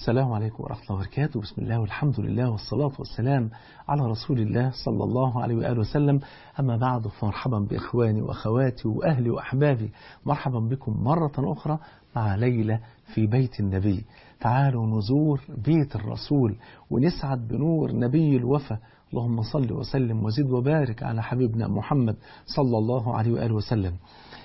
السلام عليكم ورحمة الله وبركاته بسم الله والحمد لله والصلاة والسلام على رسول الله صلى الله عليه وآله وسلم أما بعد فمرحبا بإخواني وأخواتي وأهلي وأحبابي مرحبا بكم مرة أخرى مع ليلة في بيت النبي تعالوا نزور بيت الرسول ونسعد بنور نبي الوفا اللهم صل وسلم وزد وبارك على حبيبنا محمد صلى الله عليه وآله وسلم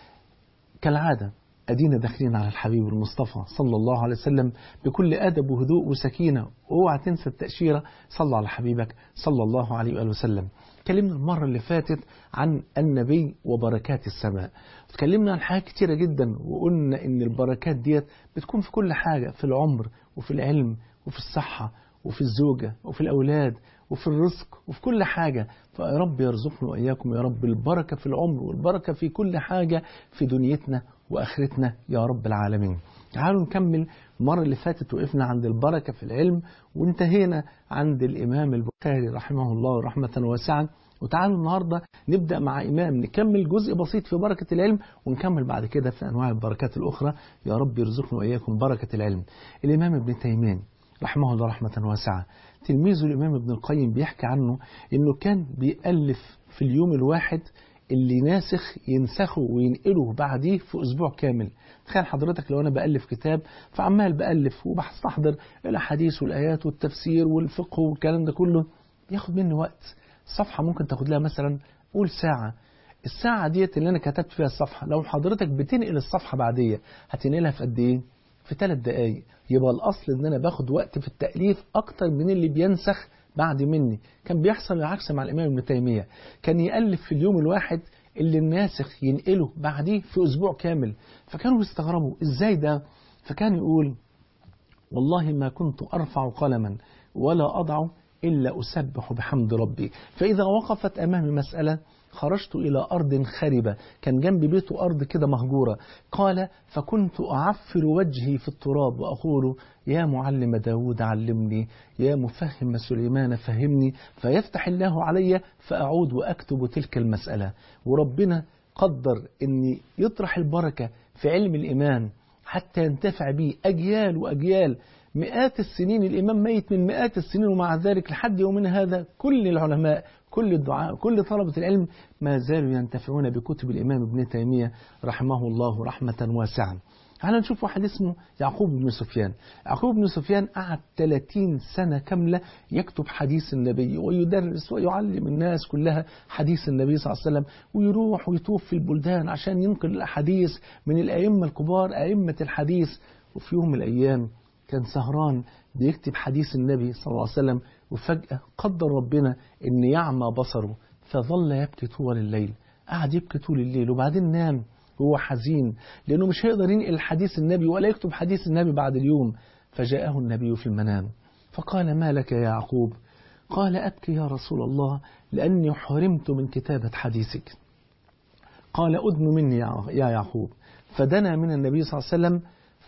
كالعادة أدينا داخلين على الحبيب المصطفى صلى الله عليه وسلم بكل أدب وهدوء وسكينة اوعى تنسى التأشيرة صلى على حبيبك صلى الله عليه وآله وسلم اتكلمنا المرة اللي فاتت عن النبي وبركات السماء اتكلمنا عن حاجات كتيرة جدا وقلنا ان البركات ديت بتكون في كل حاجة في العمر وفي العلم وفي الصحة وفي الزوجة وفي الأولاد وفي الرزق وفي كل حاجة فيا رب يرزقنا وإياكم يا رب البركة في العمر والبركة في كل حاجة في دنيتنا وآخرتنا يا رب العالمين تعالوا نكمل المرة اللي فاتت وقفنا عند البركة في العلم وانتهينا عند الإمام البخاري رحمه الله رحمة واسعة وتعالوا النهاردة نبدأ مع إمام نكمل جزء بسيط في بركة العلم ونكمل بعد كده في أنواع البركات الأخرى يا رب يرزقنا وإياكم بركة العلم الإمام ابن تيمين رحمه الله رحمة واسعة تلميذه الإمام ابن القيم بيحكي عنه إنه كان بيألف في اليوم الواحد اللي ناسخ ينسخه وينقله بعديه في أسبوع كامل تخيل حضرتك لو أنا بألف كتاب فعمال بألف وبستحضر الأحاديث والآيات والتفسير والفقه والكلام ده كله بياخد مني وقت الصفحة ممكن تاخد لها مثلا قول ساعة الساعة ديت اللي أنا كتبت فيها الصفحة لو حضرتك بتنقل الصفحة بعدية هتنقلها في قد إيه؟ في ثلاث دقايق يبقى الأصل إن أنا باخد وقت في التأليف أكتر من اللي بينسخ بعد مني كان بيحصل العكس مع الإمام ابن تيمية كان يألف في اليوم الواحد اللي الناسخ ينقله بعديه في أسبوع كامل فكانوا بيستغربوا إزاي ده فكان يقول والله ما كنت أرفع قلما ولا أضع إلا أسبح بحمد ربي فإذا وقفت أمامي مسألة خرجت إلى أرض خربة كان جنب بيته أرض كده مهجورة قال فكنت أعفر وجهي في التراب وأقول يا معلم داود علمني يا مفهم سليمان فهمني فيفتح الله علي فأعود وأكتب تلك المسألة وربنا قدر أن يطرح البركة في علم الإيمان حتى ينتفع به أجيال وأجيال مئات السنين الإمام ميت من مئات السنين ومع ذلك لحد يومنا هذا كل العلماء كل الدعاء كل طلبة العلم ما زالوا ينتفعون بكتب الإمام ابن تيمية رحمه الله رحمة واسعة تعالى نشوف واحد اسمه يعقوب بن سفيان يعقوب بن سفيان قعد 30 سنة كاملة يكتب حديث النبي ويدرس ويعلم الناس كلها حديث النبي صلى الله عليه وسلم ويروح ويطوف في البلدان عشان ينقل الأحاديث من الأئمة الكبار أئمة الحديث وفي يوم من الأيام كان سهران بيكتب حديث النبي صلى الله عليه وسلم وفجأة قدر ربنا أن يعمى بصره فظل يبكي طول الليل قعد يبكي طول الليل وبعدين نام هو حزين لأنه مش هيقدر ينقل حديث النبي ولا يكتب حديث النبي بعد اليوم فجاءه النبي في المنام فقال ما لك يا يعقوب قال أبكي يا رسول الله لأني حرمت من كتابة حديثك قال أدن مني يا يعقوب فدنا من النبي صلى الله عليه وسلم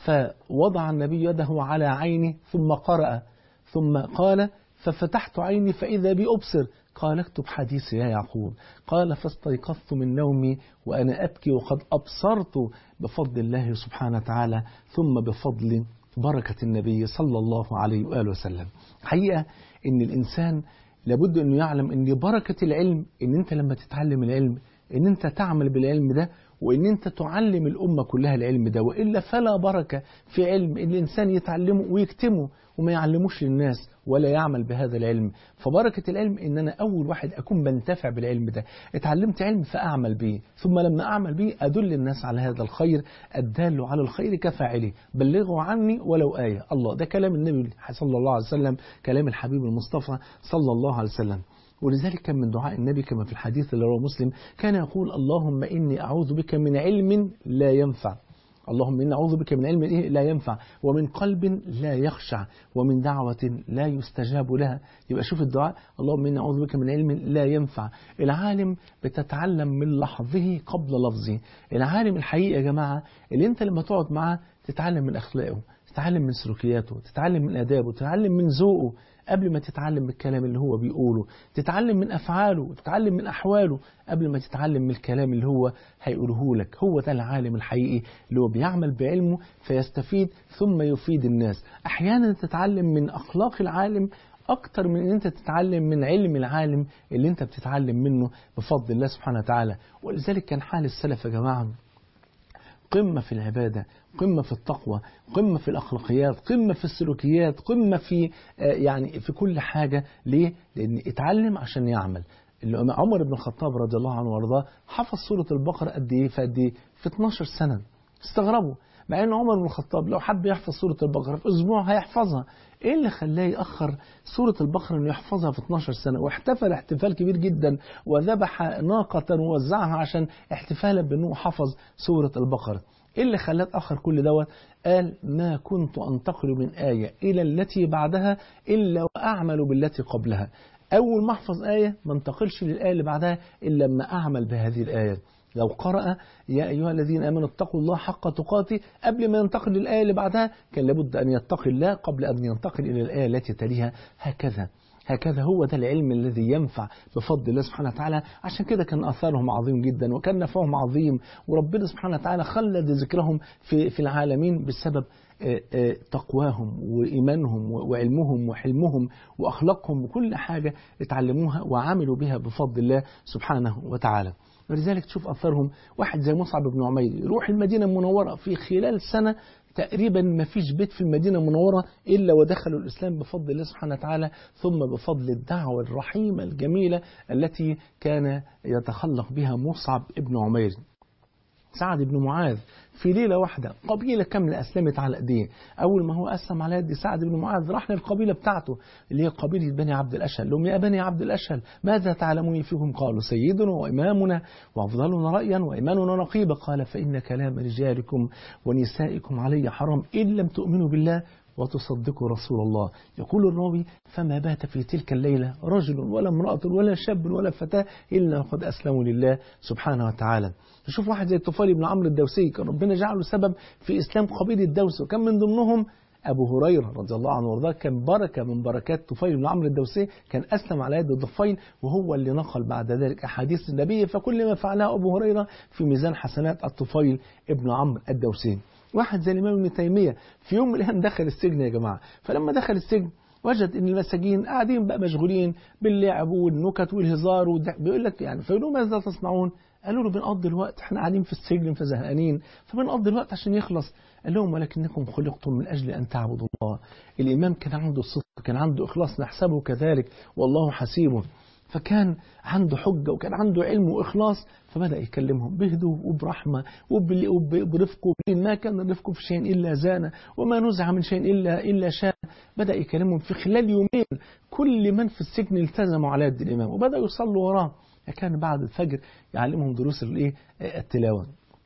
فوضع النبي يده على عينه ثم قرأ ثم قال ففتحت عيني فإذا بي أبصر قال اكتب حديثي يا يعقوب قال فاستيقظت من نومي وأنا أبكي وقد أبصرت بفضل الله سبحانه وتعالى ثم بفضل بركة النبي صلى الله عليه وآله وسلم حقيقة أن الإنسان لابد أنه يعلم أن بركة العلم أن أنت لما تتعلم العلم أن أنت تعمل بالعلم ده وان انت تعلم الامه كلها العلم ده والا فلا بركه في علم الانسان يتعلمه ويكتمه وما يعلموش للناس ولا يعمل بهذا العلم فبركه العلم ان انا اول واحد اكون بنتفع بالعلم ده اتعلمت علم فاعمل به ثم لما اعمل به ادل الناس على هذا الخير الدال على الخير كفاعله بلغوا عني ولو ايه الله ده كلام النبي صلى الله عليه وسلم كلام الحبيب المصطفى صلى الله عليه وسلم ولذلك كان من دعاء النبي كما في الحديث اللي رواه مسلم كان يقول اللهم إني أعوذ بك من علم لا ينفع اللهم إني أعوذ بك من علم لا ينفع ومن قلب لا يخشع ومن دعوة لا يستجاب لها يبقى شوف الدعاء اللهم إني أعوذ بك من علم لا ينفع العالم بتتعلم من لحظه قبل لفظه العالم الحقيقي يا جماعة اللي انت لما تقعد معاه تتعلم من أخلاقه تتعلم من سلوكياته تتعلم من آدابه تتعلم من ذوقه قبل ما تتعلم من الكلام اللي هو بيقوله تتعلم من أفعاله تتعلم من أحواله قبل ما تتعلم من الكلام اللي هو هيقوله لك هو ده العالم الحقيقي اللي هو بيعمل بعلمه فيستفيد ثم يفيد الناس أحيانا تتعلم من أخلاق العالم أكتر من أن أنت تتعلم من علم العالم اللي أنت بتتعلم منه بفضل الله سبحانه وتعالى ولذلك كان حال السلف يا جماعة قمة في العبادة قمة في التقوى قمة في الأخلاقيات قمة في السلوكيات قمة في يعني في كل حاجة ليه؟ لأن اتعلم عشان يعمل عمر بن الخطاب رضي الله عنه وارضاه حفظ سورة البقرة قد إيه في قد إيه؟ في 12 سنة استغربوا مع ان عمر بن الخطاب لو حب يحفظ سورة البقرة في أسبوع هيحفظها إيه اللي خلاه يأخر سورة البقرة إنه يحفظها في 12 سنة واحتفل احتفال كبير جدا وذبح ناقة ووزعها عشان احتفالا بأنه حفظ سورة البقرة إيه اللي خلاه تأخر كل دوت قال ما كنت أنتقل من آية إلى التي بعدها إلا وأعمل بالتي قبلها أول ما أحفظ آية ما انتقلش للآية اللي بعدها إلا لما أعمل بهذه الآية لو قرأ يا أيها الذين آمنوا اتقوا الله حق تقاته قبل ما ينتقل للآية اللي بعدها كان لابد أن يتقي الله قبل أن ينتقل إلى الآية التي تليها هكذا هكذا هو ده العلم الذي ينفع بفضل الله سبحانه وتعالى عشان كده كان أثرهم عظيم جدا وكان نفعهم عظيم وربنا سبحانه وتعالى خلد ذكرهم في, في العالمين بسبب تقواهم وإيمانهم وعلمهم وحلمهم وأخلاقهم وكل حاجة اتعلموها وعملوا بها بفضل الله سبحانه وتعالى ولذلك تشوف أثرهم واحد زي مصعب بن عمير يروح المدينة المنورة في خلال سنة تقريبا ما فيش بيت في المدينة المنورة إلا ودخلوا الإسلام بفضل الله سبحانه وتعالى ثم بفضل الدعوة الرحيمة الجميلة التي كان يتخلق بها مصعب بن عمير سعد بن معاذ في ليلة واحدة قبيلة كاملة أسلمت على أيديه أول ما هو أسلم على يد سعد بن معاذ راح للقبيلة بتاعته اللي هي قبيلة بني عبد الأشهل لهم يا بني عبد الأشهل ماذا تعلمون فيهم قالوا سيدنا وإمامنا وأفضلنا رأيا وإيماننا نقيبة قال فإن كلام رجالكم ونسائكم علي حرام إن لم تؤمنوا بالله وتصدقوا رسول الله يقول الراوي فما بات في تلك الليلة رجل ولا امرأة ولا شاب ولا فتاة إلا قد أسلموا لله سبحانه وتعالى تشوف واحد زي الطفيل بن عمرو الدوسي كان ربنا جعله سبب في إسلام قبيلة الدوس وكان من ضمنهم أبو هريرة رضي الله عنه وارضاه كان بركة من بركات طفيل بن عمرو الدوسي كان أسلم على يد الطفيل وهو اللي نقل بعد ذلك أحاديث النبي فكل ما فعله أبو هريرة في ميزان حسنات الطفيل ابن عمرو الدوسي واحد زي الإمام ابن تيمية في يوم من الأيام دخل السجن يا جماعة فلما دخل السجن وجد ان المساجين قاعدين بقى مشغولين باللعب والنكت والهزار والضحك بيقول لك يعني فيقولوا ماذا تصنعون؟ قالوا له بنقضي الوقت احنا قاعدين في السجن فزهقانين فبنقضي الوقت عشان يخلص قال لهم ولكنكم خلقتم من اجل ان تعبدوا الله الامام كان عنده صدق كان عنده اخلاص نحسبه كذلك والله حسيبه فكان عنده حجة وكان عنده علم وإخلاص فبدأ يكلمهم بهدوء وبرحمة وبرفق وبلين ما كان الرفق في شيء إلا زان وما نزع من شيء إلا إلا شان بدأ يكلمهم في خلال يومين كل من في السجن التزموا على يد الإمام وبدأوا يصلوا وراه كان بعد الفجر يعلمهم دروس الايه التلاوة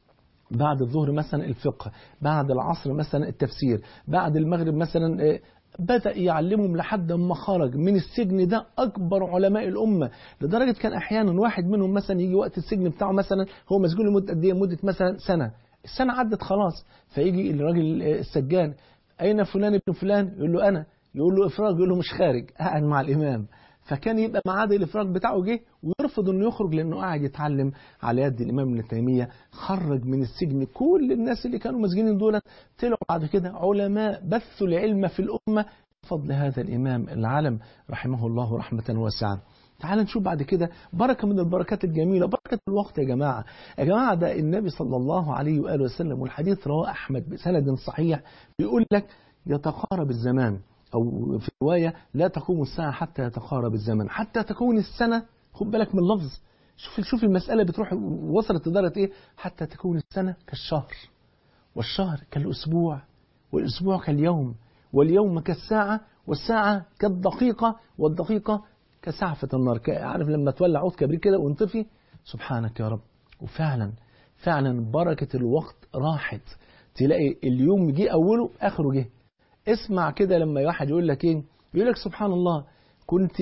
بعد الظهر مثلا الفقه بعد العصر مثلا التفسير بعد المغرب مثلا بدأ يعلمهم لحد ما خرج من السجن ده أكبر علماء الأمة لدرجة كان أحيانا واحد منهم مثلا يجي وقت السجن بتاعه مثلا هو مسجون لمدة قد إيه مدة مثلا سنة السنة عدت خلاص فيجي الراجل السجان أين فلان ابن فلان يقول له أنا يقول له إفراج يقول له مش خارج قاعد مع الإمام فكان يبقى ميعاد الافراج بتاعه جه ويرفض انه يخرج لانه قاعد يتعلم على يد الامام ابن تيميه خرج من السجن كل الناس اللي كانوا مسجونين دول طلعوا بعد كده علماء بثوا العلم في الامه بفضل هذا الامام العالم رحمه الله رحمه واسعه تعال نشوف بعد كده بركة من البركات الجميلة بركة الوقت يا جماعة يا جماعة ده النبي صلى الله عليه وآله وسلم والحديث رواه أحمد بسند صحيح بيقول لك يتقارب الزمان أو في رواية لا تقوم الساعة حتى يتقارب الزمن حتى تكون السنة خد بالك من اللفظ شوف شوف المسألة بتروح وصلت لدرجة إيه حتى تكون السنة كالشهر والشهر كالأسبوع والأسبوع كاليوم واليوم كالساعة والساعة كالدقيقة والدقيقة كسعفة النار عارف لما تولع عود كبريت كده وانطفي سبحانك يا رب وفعلا فعلا بركة الوقت راحت تلاقي اليوم جه أوله آخره جه اسمع كده لما واحد يقول لك ايه يقول لك سبحان الله كنت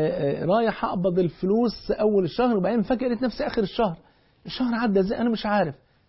رايح اقبض الفلوس اول الشهر وبعدين فجأة لقيت نفسي اخر الشهر الشهر عدى ازاي انا مش عارف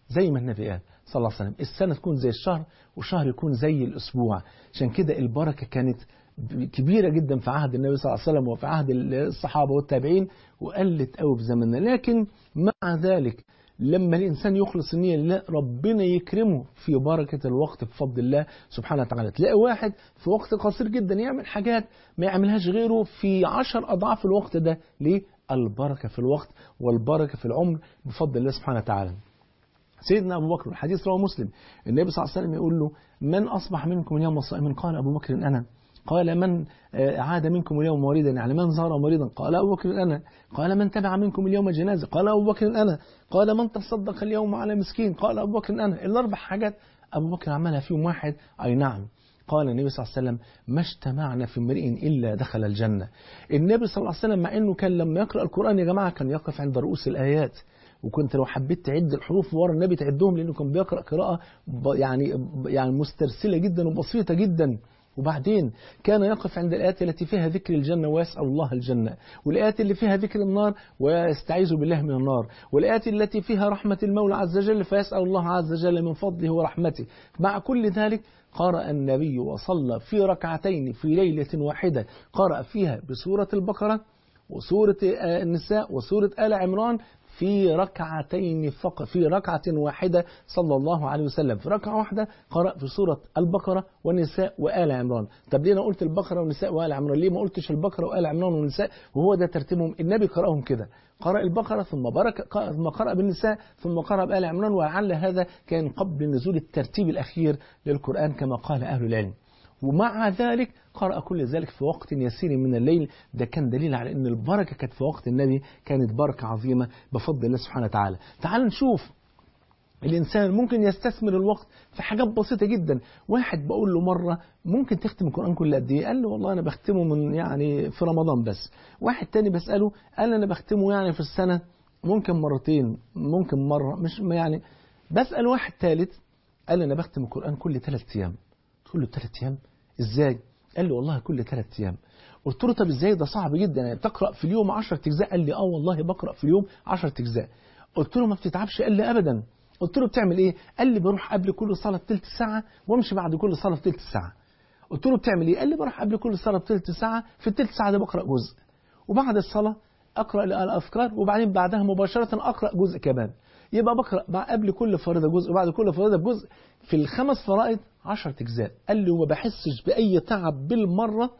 زي ما النبي قال صلى الله عليه وسلم السنة تكون زي الشهر والشهر يكون زي الأسبوع عشان كده البركة كانت كبيرة جدا في عهد النبي صلى الله عليه وسلم وفي عهد الصحابة والتابعين وقلت قوي في زمننا لكن مع ذلك لما الإنسان يخلص النية لله ربنا يكرمه في بركة الوقت بفضل الله سبحانه وتعالى تلاقي واحد في وقت قصير جدا يعمل حاجات ما يعملهاش غيره في عشر أضعاف الوقت ده ليه؟ البركة في الوقت والبركة في العمر بفضل الله سبحانه وتعالى سيدنا أبو بكر الحديث رواه مسلم النبي صلى الله عليه وسلم يقول له من أصبح منكم اليوم صائما قال أبو بكر أنا قال من عاد منكم اليوم مريضا يعني من زار مريضا قال أبو بكر أنا قال من تبع منكم اليوم جنازة قال أبو بكر أنا قال من تصدق اليوم على مسكين قال أبو بكر أنا الأربع حاجات أبو بكر عملها فيهم واحد أي نعم قال النبي صلى الله عليه وسلم ما اجتمعنا في امرئ إلا دخل الجنة النبي صلى الله عليه وسلم مع أنه كان لما يقرأ القرآن يا جماعة كان يقف عند رؤوس الآيات وكنت لو حبيت تعد الحروف ورا النبي تعدهم لأنه كان بيقرأ قراءة يعني يعني مسترسلة جدا وبسيطة جدا وبعدين كان يقف عند الآيات التي فيها ذكر الجنة ويسأل الله الجنة والآيات اللي فيها ذكر النار ويستعيذ بالله من النار والآيات التي فيها رحمة المولى عز وجل فيسأل الله عز وجل من فضله ورحمته مع كل ذلك قرأ النبي وصلى في ركعتين في ليلة واحدة قرأ فيها بسورة البقرة وسورة النساء وسورة آل عمران في ركعتين فقط في ركعة واحدة صلى الله عليه وسلم في ركعة واحدة قرأ في سورة البقرة والنساء وآل عمران طب ليه أنا قلت البقرة والنساء وآل عمران ليه ما قلتش البقرة وآل عمران والنساء وهو ده ترتيبهم النبي قرأهم كده قرأ البقرة ثم برك ثم قرأ بالنساء ثم قرأ بآل عمران ولعل هذا كان قبل نزول الترتيب الأخير للقرآن كما قال أهل العلم ومع ذلك قرأ كل ذلك في وقت يسير من الليل ده كان دليل على أن البركة كانت في وقت النبي كانت بركة عظيمة بفضل الله سبحانه وتعالى تعال نشوف الإنسان ممكن يستثمر الوقت في حاجات بسيطة جدا واحد بقول له مرة ممكن تختم القرآن كل قد إيه قال له والله أنا بختمه من يعني في رمضان بس واحد تاني بسأله قال أنا بختمه يعني في السنة ممكن مرتين ممكن مرة مش يعني بسأل واحد ثالث قال أنا بختم القرآن كل ثلاث أيام كل ثلاث أيام إزاي قال لي والله كل ثلاث أيام قلت له طب إزاي ده صعب جدا يعني بتقرأ في اليوم 10 أجزاء قال لي آه والله بقرأ في اليوم 10 أجزاء قلت له ما بتتعبش قال لي أبدا قلت له بتعمل إيه قال لي بروح قبل كل صلاة بثلث ساعة وامشي بعد كل صلاة بثلث ساعة قلت له بتعمل إيه قال لي بروح قبل كل صلاة بثلث ساعة في الثلث ساعة ده بقرأ جزء وبعد الصلاة أقرأ الأفكار وبعدين بعدها مباشرة أقرأ جزء كمان يبقى بقرأ قبل كل فريضة جزء وبعد كل فريضة بجزء في الخمس فرائض 10 أجزاء قال لي وما بحسش بأي تعب بالمرة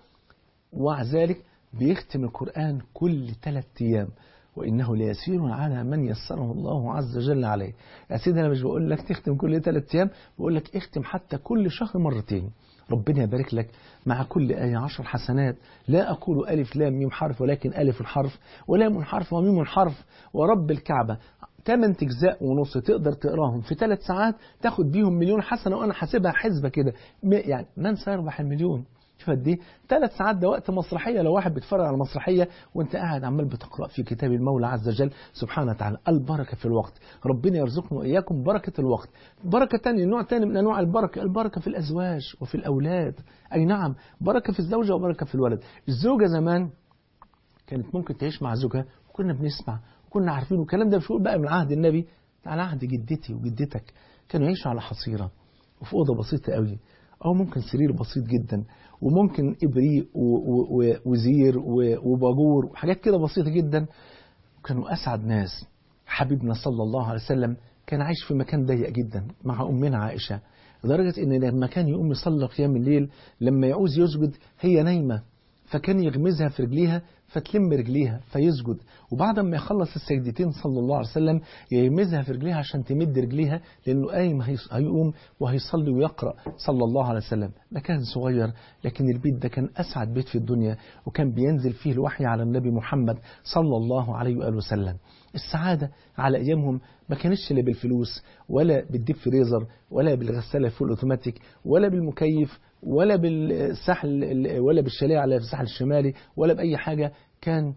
ومع ذلك بيختم القرآن كل ثلاث أيام وإنه ليسير على من يسره الله عز وجل عليه يا سيدي أنا مش بقول لك تختم كل ثلاث أيام بقول لك اختم حتى كل شهر مرتين ربنا يبارك لك مع كل آية عشر حسنات لا أقول ألف لام ميم حرف ولكن ألف الحرف ولام حرف وميم حرف ورب الكعبة ثمان أجزاء ونص تقدر تقراهم في ثلاث ساعات تاخد بيهم مليون حسنة وأنا حاسبها حسبة كده يعني من سيربح المليون شوف قد ايه ثلاث ساعات ده وقت مسرحية لو واحد بيتفرج على مسرحية وانت قاعد عمال بتقرأ في كتاب المولى عز وجل سبحانه وتعالى البركة في الوقت ربنا يرزقنا وإياكم بركة الوقت بركة تانية نوع تاني من أنواع البركة البركة في الأزواج وفي الأولاد أي نعم بركة في الزوجة وبركة في الولد الزوجة زمان كانت ممكن تعيش مع زوجها وكنا بنسمع وكنا عارفين والكلام ده مش بقى من عهد النبي على عهد جدتي وجدتك كانوا يعيشوا على حصيرة وفي أوضة بسيطة قوي أو ممكن سرير بسيط جدا وممكن إبريق وزير وباجور وحاجات كده بسيطة جدا وكانوا أسعد ناس حبيبنا صلى الله عليه وسلم كان عايش في مكان ضيق جدا مع أمنا عائشة لدرجة إن لما كان يقوم يصلي قيام الليل لما يعوز يسجد هي نايمة فكان يغمزها في رجليها فتلم رجليها فيسجد وبعد ما يخلص السجدتين صلى الله عليه وسلم يغمزها في رجليها عشان تمد رجليها لأنه قايم هيقوم وهيصلي ويقرأ صلى الله عليه وسلم مكان صغير لكن البيت ده كان أسعد بيت في الدنيا وكان بينزل فيه الوحي على النبي محمد صلى الله عليه وآله وسلم السعادة على أيامهم ما كانتش لا بالفلوس ولا بالديب فريزر ولا بالغسالة فول اوتوماتيك ولا بالمكيف ولا بالساحل ولا بالشاليه على الساحل الشمالي ولا بأي حاجة كان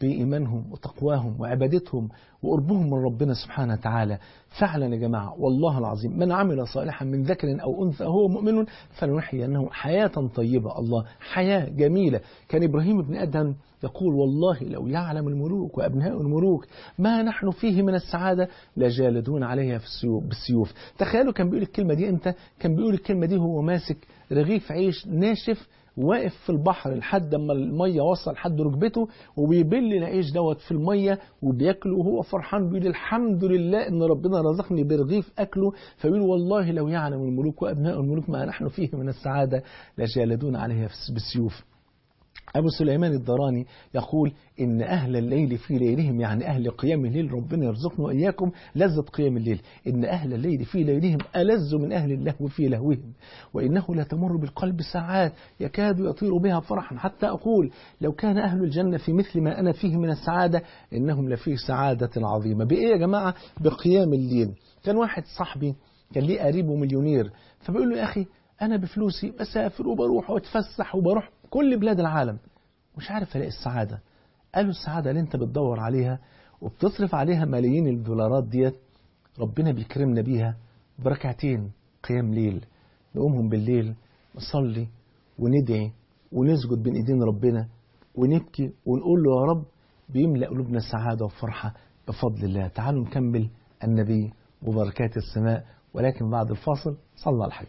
بإيمانهم وتقواهم وعبادتهم وقربهم من ربنا سبحانه وتعالى فعلا يا جماعة والله العظيم من عمل صالحا من ذكر أو أنثى هو مؤمن فلنحيينه حياة طيبة الله حياة جميلة كان إبراهيم بن أدهم يقول والله لو يعلم الملوك وأبناء الملوك ما نحن فيه من السعادة لجالدون عليها في السيوف بالسيوف تخيلوا كان بيقول الكلمة دي امتى كان بيقول الكلمة دي هو ماسك رغيف عيش ناشف واقف في البحر لحد ما المية وصل لحد ركبته وبيبل العيش دوت في المية وبياكله وهو فرحان بيقول الحمد لله ان ربنا رزقني برغيف اكله فبيقول والله لو يعلم الملوك وابناء الملوك ما نحن فيه من السعادة لجالدون عليها بالسيوف أبو سليمان الدراني يقول إن أهل الليل في ليلهم يعني أهل قيام الليل ربنا يرزقنا وإياكم لذة قيام الليل إن أهل الليل في ليلهم ألذ من أهل اللهو في لهوهم وإنه لتمر بالقلب ساعات يكاد يطير بها فرحا حتى أقول لو كان أهل الجنة في مثل ما أنا فيه من السعادة إنهم لفي سعادة عظيمة بإيه يا جماعة بقيام الليل كان واحد صاحبي كان ليه قريبه مليونير فبيقول له يا أخي أنا بفلوسي بسافر وبروح واتفسح وبروح كل بلاد العالم مش عارف الاقي السعادة قالوا السعادة اللي انت بتدور عليها وبتصرف عليها ملايين الدولارات ديت ربنا بيكرمنا بيها بركعتين قيام ليل نقومهم بالليل نصلي وندعي ونسجد بين ايدين ربنا ونبكي ونقول له يا رب بيملأ قلوبنا سعادة وفرحة بفضل الله تعالوا نكمل النبي وبركات السماء ولكن بعد الفاصل صلى الحج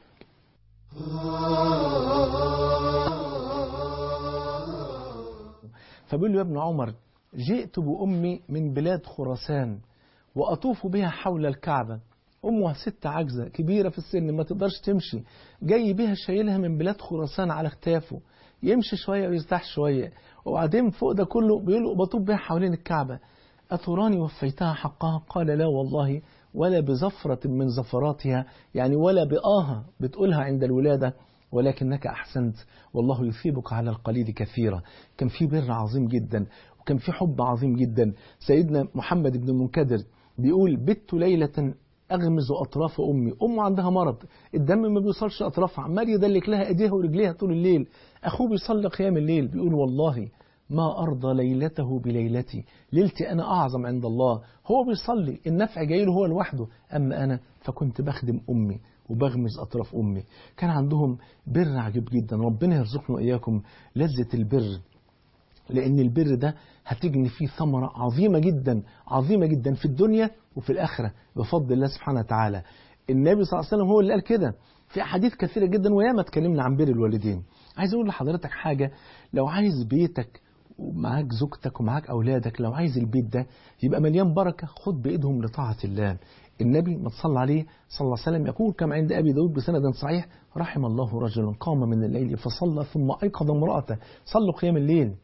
فبيقول له يا ابن عمر جئت بأمي من بلاد خراسان وأطوف بها حول الكعبة أمها ست عجزة كبيرة في السن ما تقدرش تمشي جاي بها شايلها من بلاد خراسان على اختافه يمشي شوية ويرتاح شوية وبعدين فوق ده كله بيقول بطوف بها حوالين الكعبة أتراني وفيتها حقها قال لا والله ولا بزفرة من زفراتها يعني ولا بآها بتقولها عند الولادة ولكنك أحسنت والله يثيبك على القليل كثيرا كان في بر عظيم جدا وكان في حب عظيم جدا سيدنا محمد بن المنكدر بيقول بت ليلة أغمز أطراف أمي أمه عندها مرض الدم ما بيوصلش أطرافها عمال يدلك لها إيديها ورجليها طول الليل أخوه بيصلي قيام الليل بيقول والله ما أرضى ليلته بليلتي ليلتي أنا أعظم عند الله هو بيصلي النفع جاي له هو لوحده أما أنا فكنت بخدم أمي وبغمز أطراف أمي كان عندهم بر عجيب جدا ربنا يرزقنا وإياكم لذة البر لأن البر ده هتجني فيه ثمرة عظيمة جدا عظيمة جدا في الدنيا وفي الآخرة بفضل الله سبحانه وتعالى النبي صلى الله عليه وسلم هو اللي قال كده في أحاديث كثيرة جدا وياما اتكلمنا عن بر الوالدين عايز أقول لحضرتك حاجة لو عايز بيتك ومعاك زوجتك ومعاك أولادك لو عايز البيت ده يبقى مليان بركة خد بإيدهم لطاعة الله النبي ما تصلى عليه صلى الله عليه وسلم يقول كما عند أبي داود بسند صحيح رحم الله رجلا قام من الليل فصلى ثم أيقظ امرأته صلوا قيام الليل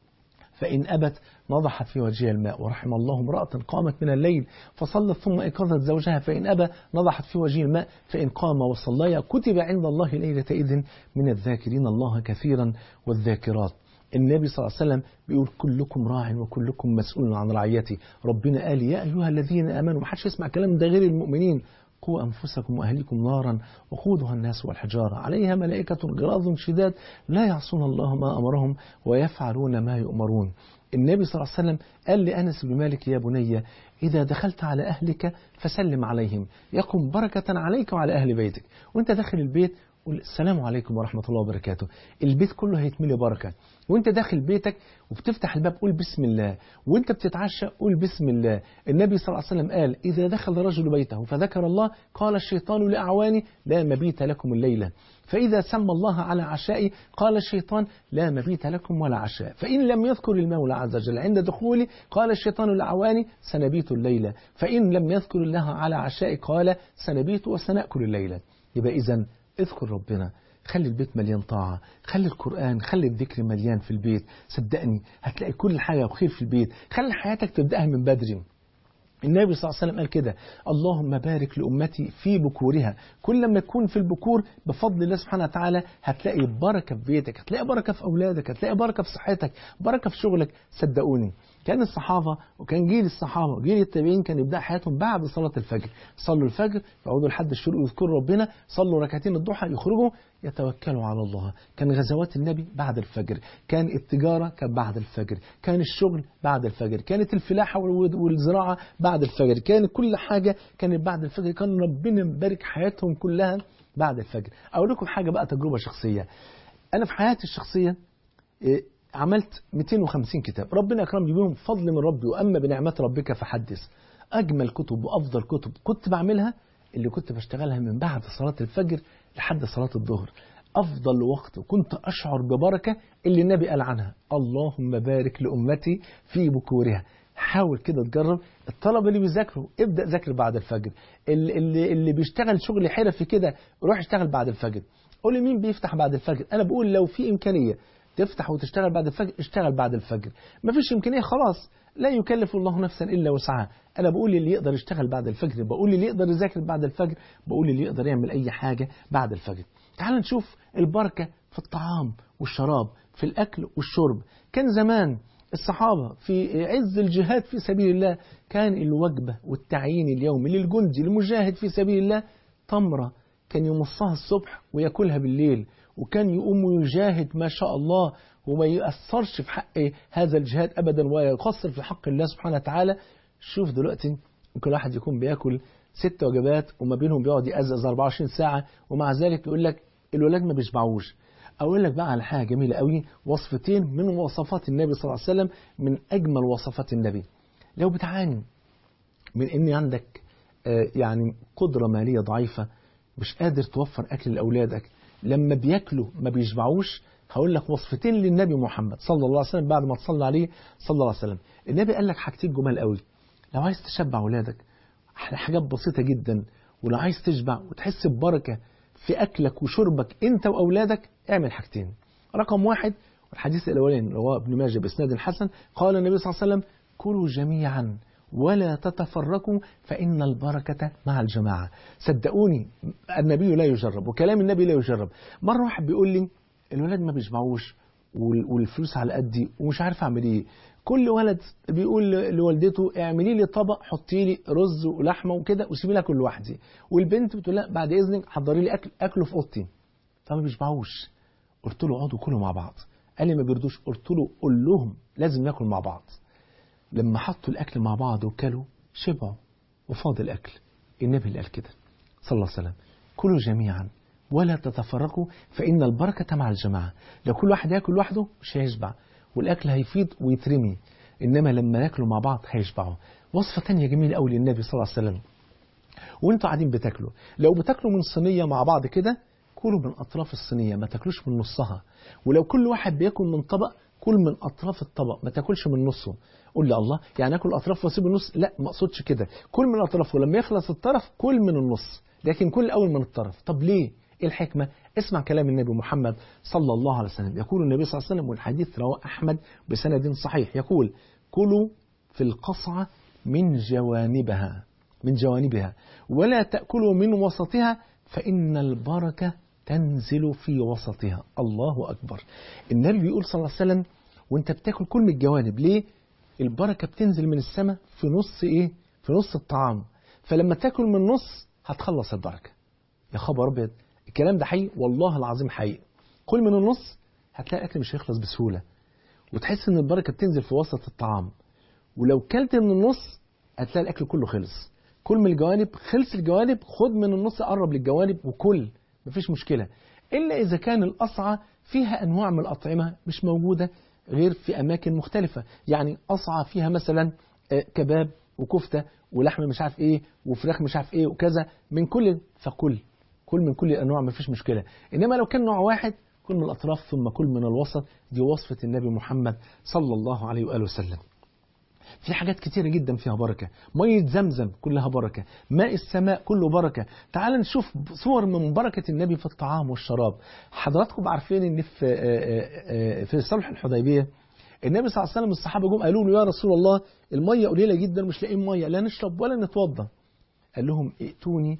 فإن أبت نضحت في وجهها الماء ورحم الله امرأة قامت من الليل فصلت ثم أيقظت زوجها فإن أبى نضحت في وجهه الماء فإن قام وصليا كتب عند الله ليلة إذن من الذاكرين الله كثيرا والذاكرات النبي صلى الله عليه وسلم بيقول كلكم راع وكلكم مسؤول عن رعيته ربنا قال يا أيها الذين آمنوا ما حدش يسمع كلام ده غير المؤمنين قوا أنفسكم وأهليكم نارا وقودها الناس والحجارة عليها ملائكة غلاظ شداد لا يعصون الله ما أمرهم ويفعلون ما يؤمرون النبي صلى الله عليه وسلم قال لأنس بن مالك يا بني إذا دخلت على أهلك فسلم عليهم يقم بركة عليك وعلى أهل بيتك وانت داخل البيت قول السلام عليكم ورحمة الله وبركاته البيت كله هيتملي بركة وانت داخل بيتك وبتفتح الباب قول بسم الله وانت بتتعشى قول بسم الله النبي صلى الله عليه وسلم قال إذا دخل رجل بيته فذكر الله قال الشيطان لأعواني لا مبيت لكم الليلة فإذا سمى الله على عشاء قال الشيطان لا مبيت لكم ولا عشاء فإن لم يذكر المولى عز وجل عند دخوله قال الشيطان لأعواني سنبيت الليلة فإن لم يذكر الله على عشاء قال سنبيت وسنأكل الليلة يبقى إذا اذكر ربنا خلي البيت مليان طاعة خلي القرآن خلي الذكر مليان في البيت صدقني هتلاقي كل حاجة وخير في البيت خلي حياتك تبدأها من بدري النبي صلى الله عليه وسلم قال كده اللهم بارك لأمتي في بكورها كل ما تكون في البكور بفضل الله سبحانه وتعالى هتلاقي بركة في بيتك هتلاقي بركة في أولادك هتلاقي بركة في صحتك بركة في شغلك صدقوني كان الصحابة وكان جيل الصحابة وجيل التابعين كان يبدأ حياتهم بعد صلاة الفجر صلوا الفجر يقعدوا لحد الشروق يذكروا ربنا صلوا ركعتين الضحى يخرجوا يتوكلوا على الله كان غزوات النبي بعد الفجر كان التجارة كان بعد الفجر كان الشغل بعد الفجر كانت الفلاحة والزراعة بعد الفجر كان كل حاجة كانت بعد الفجر كان ربنا مبارك حياتهم كلها بعد الفجر أقول لكم حاجة بقى تجربة شخصية أنا في حياتي الشخصية عملت 250 كتاب ربنا أكرمني بيهم فضل من ربي وأما بنعمات ربك فحدث أجمل كتب وأفضل كتب كنت بعملها اللي كنت بشتغلها من بعد صلاة الفجر لحد صلاة الظهر أفضل وقت وكنت أشعر ببركة اللي النبي قال عنها اللهم بارك لأمتي في بكورها حاول كده تجرب الطلبة اللي بيذاكروا ابدأ ذاكر بعد الفجر اللي, اللي, اللي بيشتغل شغل حرفي كده روح اشتغل بعد الفجر قول لي مين بيفتح بعد الفجر أنا بقول لو في إمكانية تفتح وتشتغل بعد الفجر اشتغل بعد الفجر مفيش إمكانية خلاص لا يكلف الله نفسا إلا وسعها أنا بقول اللي يقدر يشتغل بعد الفجر بقول اللي يقدر يذاكر بعد الفجر بقول اللي يقدر يعمل أي حاجة بعد الفجر تعال نشوف البركة في الطعام والشراب في الأكل والشرب كان زمان الصحابة في عز الجهاد في سبيل الله كان الوجبة والتعيين اليومي للجندي المجاهد في سبيل الله تمرة كان يمصها الصبح ويأكلها بالليل وكان يقوم ويجاهد ما شاء الله وما يأثرش في حق هذا الجهاد أبدا ويقصر في حق الله سبحانه وتعالى شوف دلوقتي ممكن واحد يكون بياكل ست وجبات وما بينهم بيقعد يأزأز 24 ساعة ومع ذلك يقول لك الولاد ما بيشبعوش أقول لك بقى على حاجة جميلة قوي وصفتين من وصفات النبي صلى الله عليه وسلم من أجمل وصفات النبي لو بتعاني من إن عندك يعني قدرة مالية ضعيفة مش قادر توفر أكل لأولادك لما بياكلوا ما بيشبعوش هقول لك وصفتين للنبي محمد صلى الله عليه وسلم بعد ما تصلى عليه صلى الله عليه وسلم النبي قال لك حاجتين جمال قوي لو عايز تشبع أولادك حاجات بسيطة جدا ولو عايز تشبع وتحس ببركة في أكلك وشربك أنت وأولادك اعمل حاجتين رقم واحد والحديث الأولاني رواه ابن ماجه بإسناد حسن قال النبي صلى الله عليه وسلم كلوا جميعا ولا تتفرقوا فإن البركة مع الجماعة صدقوني النبي لا يجرب وكلام النبي لا يجرب مرة واحد بيقول لي الولاد ما بيشبعوش والفلوس على قدي ومش عارف اعمل ايه كل ولد بيقول لوالدته اعملي لي طبق حطي لي رز ولحمه وكده وسيبي لها كل لوحدي والبنت بتقول لا بعد اذنك حضري لي اكل اكله في اوضتي فما بيشبعوش قلت له اقعدوا كلوا مع بعض قال لي ما بيردوش قلت له قول لهم لازم ناكل مع بعض لما حطوا الاكل مع بعض وكلوا شبعوا وفاض الاكل النبي اللي قال كده صلى الله عليه وسلم كلوا جميعا ولا تتفرقوا فإن البركة مع الجماعة لو كل واحد ياكل لوحده مش هيشبع والأكل هيفيض ويترمي إنما لما ياكلوا مع بعض هيشبعوا وصفة تانية جميلة قوي للنبي صلى الله عليه وسلم وانتوا قاعدين بتاكلوا لو بتاكلوا من صينية مع بعض كده كلوا من أطراف الصينية ما تاكلوش من نصها ولو كل واحد بياكل من طبق كل من أطراف الطبق ما تاكلش من نصه قول لي الله يعني اكل اطراف واسيب النص لا ما اقصدش كده كل من الاطراف ولما يخلص الطرف كل من النص لكن كل اول من الطرف طب ليه ايه الحكمة اسمع كلام النبي محمد صلى الله عليه وسلم يقول النبي صلى الله عليه وسلم والحديث رواه أحمد بسند صحيح يقول كلوا في القصعة من جوانبها من جوانبها ولا تأكلوا من وسطها فإن البركة تنزل في وسطها الله أكبر النبي بيقول صلى الله عليه وسلم وانت بتاكل كل من الجوانب ليه البركة بتنزل من السماء في نص ايه في نص الطعام فلما تاكل من نص هتخلص البركة يا خبر ابيض الكلام ده حقيقي والله العظيم حقيقي كل من النص هتلاقي الاكل مش هيخلص بسهوله وتحس ان البركه بتنزل في وسط الطعام ولو كلت من النص هتلاقي الاكل كله خلص كل من الجوانب خلص الجوانب خد من النص قرب للجوانب وكل مفيش مشكله الا اذا كان القصعه فيها انواع من الاطعمه مش موجوده غير في اماكن مختلفه يعني قصعه فيها مثلا كباب وكفته ولحم مش عارف ايه وفراخ مش عارف ايه وكذا من كل فكل كل من كل الانواع ما فيش مشكله انما لو كان نوع واحد كل من الاطراف ثم كل من الوسط دي وصفه النبي محمد صلى الله عليه واله وسلم في حاجات كتيرة جدا فيها بركة مية زمزم كلها بركة ماء السماء كله بركة تعال نشوف صور من بركة النبي في الطعام والشراب حضراتكم عارفين ان في في صلح الحديبية النبي صلى الله عليه وسلم الصحابة جم قالوا له يا رسول الله المية قليلة جدا مش لاقيين مية لا نشرب ولا نتوضى قال لهم ائتوني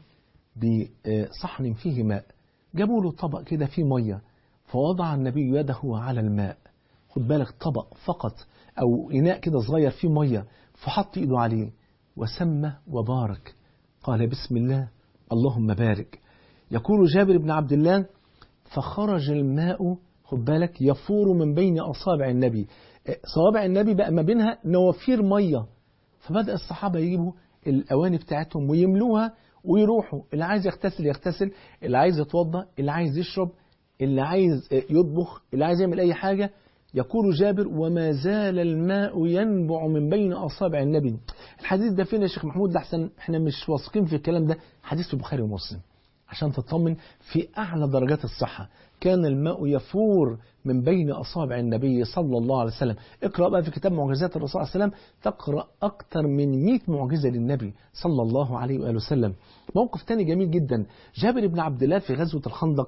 بصحن فيه ماء جابوا له طبق كده فيه مية فوضع النبي يده على الماء خد بالك طبق فقط أو إناء كده صغير فيه مية فحط إيده عليه وسمى وبارك قال بسم الله اللهم بارك يقول جابر بن عبد الله فخرج الماء خد بالك يفور من بين أصابع النبي صوابع النبي بقى ما بينها نوافير مية فبدأ الصحابة يجيبوا الأواني بتاعتهم ويملوها ويروحوا اللي عايز يغتسل يغتسل اللي عايز يتوضى اللي عايز يشرب اللي عايز يطبخ اللي عايز يعمل أي حاجة يقول جابر وما زال الماء ينبع من بين أصابع النبي الحديث ده فين يا شيخ محمود لحسن احنا مش واثقين في الكلام ده حديث في البخاري ومسلم عشان تطمن في أعلى درجات الصحة كان الماء يفور من بين أصابع النبي صلى الله عليه وسلم اقرأ بقى في كتاب معجزات الرسول صلى الله عليه وسلم تقرأ أكثر من 100 معجزة للنبي صلى الله عليه وآله وسلم موقف تاني جميل جدا جابر بن عبد الله في غزوة الخندق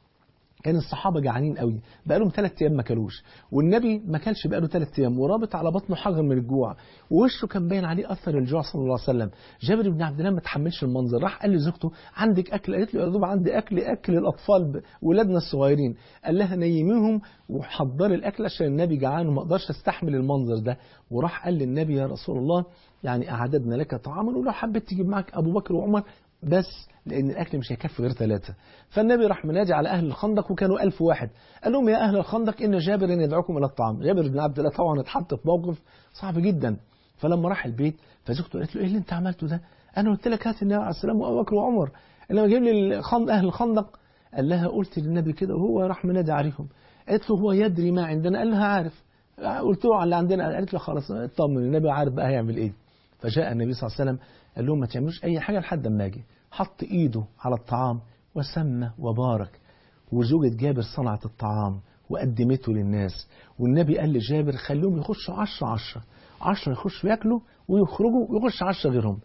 كان الصحابة جعانين قوي بقالهم ثلاث أيام ما كلوش والنبي ما كلش بقاله ثلاث أيام ورابط على بطنه حجر من الجوع ووشه كان باين عليه أثر الجوع صلى الله عليه وسلم جابر بن عبد الله ما تحملش المنظر راح قال لزوجته عندك أكل قالت له يا دوب عندي أكل أكل الأطفال ولادنا الصغيرين قال لها نيميهم وحضري الأكل عشان النبي جعان وما اقدرش استحمل المنظر ده وراح قال للنبي يا رسول الله يعني أعددنا لك طعاما ولو حبيت تجيب معك أبو بكر وعمر بس لأن الأكل مش هيكفي غير ثلاثة فالنبي راح منادي على أهل الخندق وكانوا ألف واحد قال لهم يا أهل الخندق إن جابر يدعوكم إلى الطعام جابر بن عبد الله طبعا اتحط في موقف صعب جدا فلما راح البيت فزوجته قالت له إيه اللي أنت عملته ده أنا قلت لك هات النبي عليه السلام وأبو بكر وعمر لما جاب لي الخند أهل الخندق قال لها قلت للنبي كده وهو راح منادي عليهم قالت له هو يدري ما عندنا قال لها عارف قلت له على اللي عندنا قالت له خلاص اطمن النبي عارف بقى هيعمل ايه فجاء النبي صلى الله عليه وسلم قال لهم ما تعملوش اي حاجه لحد ما اجي حط ايده على الطعام وسمى وبارك وزوجة جابر صنعت الطعام وقدمته للناس والنبي قال لجابر خليهم يخشوا عشرة عشرة عشرة يخشوا ياكلوا ويخرجوا ويخش عشرة غيرهم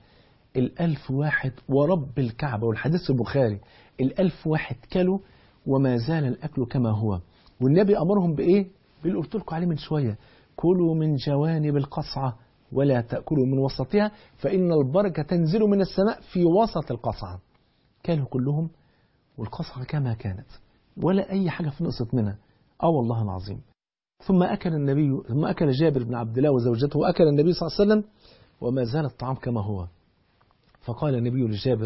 الألف واحد ورب الكعبة والحديث البخاري الألف واحد كلوا وما زال الأكل كما هو والنبي أمرهم بإيه؟ باللي قلت لكم عليه من شوية كلوا من جوانب القصعة ولا تأكلوا من وسطها فإن البركة تنزل من السماء في وسط القصعة كانوا كلهم والقصعة كما كانت ولا أي حاجة في نقصت منها آه والله العظيم ثم أكل النبي ثم أكل جابر بن عبد الله وزوجته وأكل النبي صلى الله عليه وسلم وما زال الطعام كما هو فقال النبي لجابر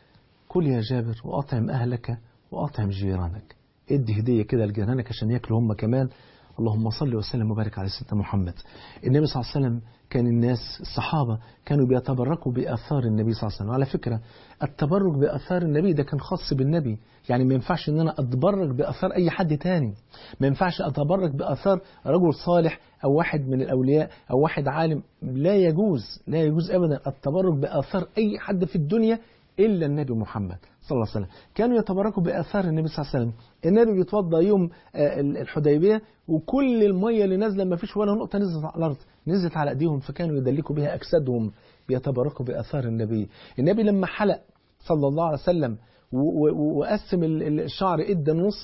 كل يا جابر وأطعم أهلك وأطعم جيرانك ادي هدية كده لجيرانك عشان ياكلوا هم كمان اللهم صل وسلم وبارك على سيدنا محمد النبي صلى الله عليه وسلم كان الناس الصحابة كانوا بيتبركوا بآثار النبي صلى الله عليه وسلم وعلى فكرة التبرك بآثار النبي ده كان خاص بالنبي يعني ما ينفعش ان انا اتبرك بآثار اي حد تاني ما ينفعش اتبرك بآثار رجل صالح او واحد من الاولياء او واحد عالم لا يجوز لا يجوز ابدا التبرك بآثار اي حد في الدنيا إلا النبي محمد صلى الله عليه وسلم كانوا يتبركوا بآثار النبي صلى الله عليه وسلم النبي بيتوضى يوم الحديبية وكل المية اللي نازلة ما فيش ولا نقطة نزلت على الأرض نزلت على أيديهم فكانوا يدلكوا بها أجسادهم بيتبركوا بآثار النبي النبي لما حلق صلى الله عليه وسلم وقسم الشعر ادى النص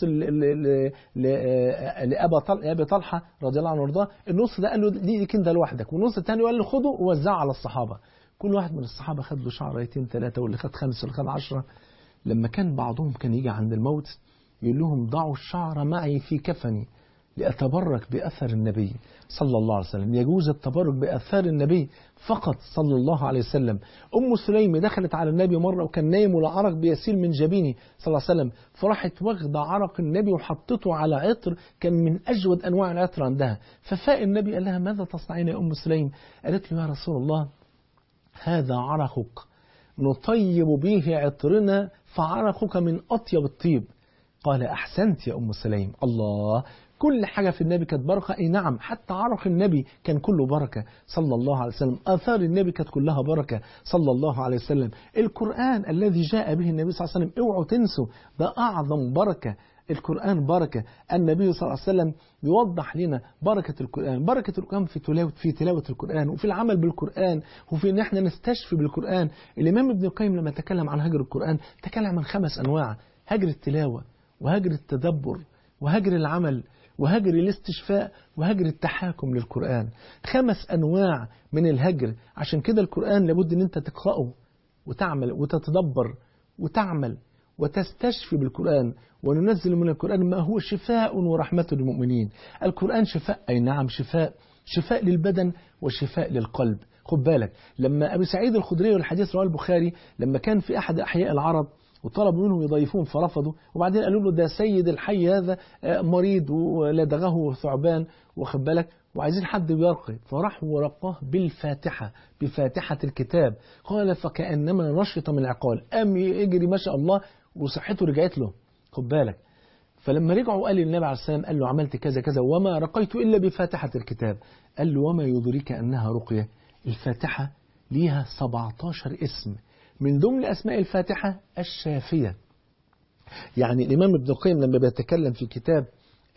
لابي طلحه رضي الله عنه وارضاه النص ده قال له ليك انت لوحدك والنص الثاني قال له خده ووزعه على الصحابه كل واحد من الصحابة خد له شعريتين ثلاثة واللي خد خمسة واللي خد عشرة لما كان بعضهم كان يجي عند الموت يقول لهم ضعوا الشعر معي في كفني لأتبرك بأثر النبي صلى الله عليه وسلم يجوز التبرك بأثار النبي فقط صلى الله عليه وسلم أم سليم دخلت على النبي مرة وكان نايم والعرق بيسيل من جبينه صلى الله عليه وسلم فراحت واخدة عرق النبي وحطته على عطر كان من أجود أنواع العطر عندها ففاء النبي قال لها ماذا تصنعين يا أم سليم قالت له يا رسول الله هذا عرقك نطيب به عطرنا فعرقك من أطيب الطيب قال أحسنت يا أم سليم الله كل حاجة في النبي كانت بركة أي نعم حتى عرق النبي كان كله بركة صلى الله عليه وسلم آثار النبي كانت كلها بركة صلى الله عليه وسلم القرآن الذي جاء به النبي صلى الله عليه وسلم اوعوا تنسوا ده أعظم بركة القرآن بركة النبي صلى الله عليه وسلم يوضح لنا بركة القرآن بركة القرآن في تلاوة في تلاوة القرآن وفي العمل بالقرآن وفي ان احنا نستشفي بالقرآن الإمام ابن القيم لما تكلم عن هجر القرآن تكلم عن خمس أنواع هجر التلاوة وهجر التدبر وهجر العمل وهجر الاستشفاء وهجر التحاكم للقرآن خمس أنواع من الهجر عشان كده القرآن لابد ان انت تقرأه وتعمل وتتدبر وتعمل وتستشفي بالقرآن وننزل من القرآن ما هو شفاء ورحمة للمؤمنين القرآن شفاء أي نعم شفاء شفاء للبدن وشفاء للقلب خد بالك لما أبي سعيد الخدري والحديث رواه البخاري لما كان في أحد أحياء العرب وطلبوا منهم يضيفوهم فرفضوا وبعدين قالوا له ده سيد الحي هذا مريض ولدغه ثعبان واخد بالك وعايزين حد بيرقي فراح ورقاه بالفاتحة بفاتحة الكتاب قال فكأنما نشط من العقال قام يجري ما شاء الله وصحته رجعت له خد بالك فلما رجعوا قال النبي عليه السلام قال له عملت كذا كذا وما رقيت إلا بفاتحة الكتاب قال له وما يدريك أنها رقية الفاتحة ليها 17 اسم من ضمن أسماء الفاتحة الشافية يعني الإمام ابن القيم لما بيتكلم في كتاب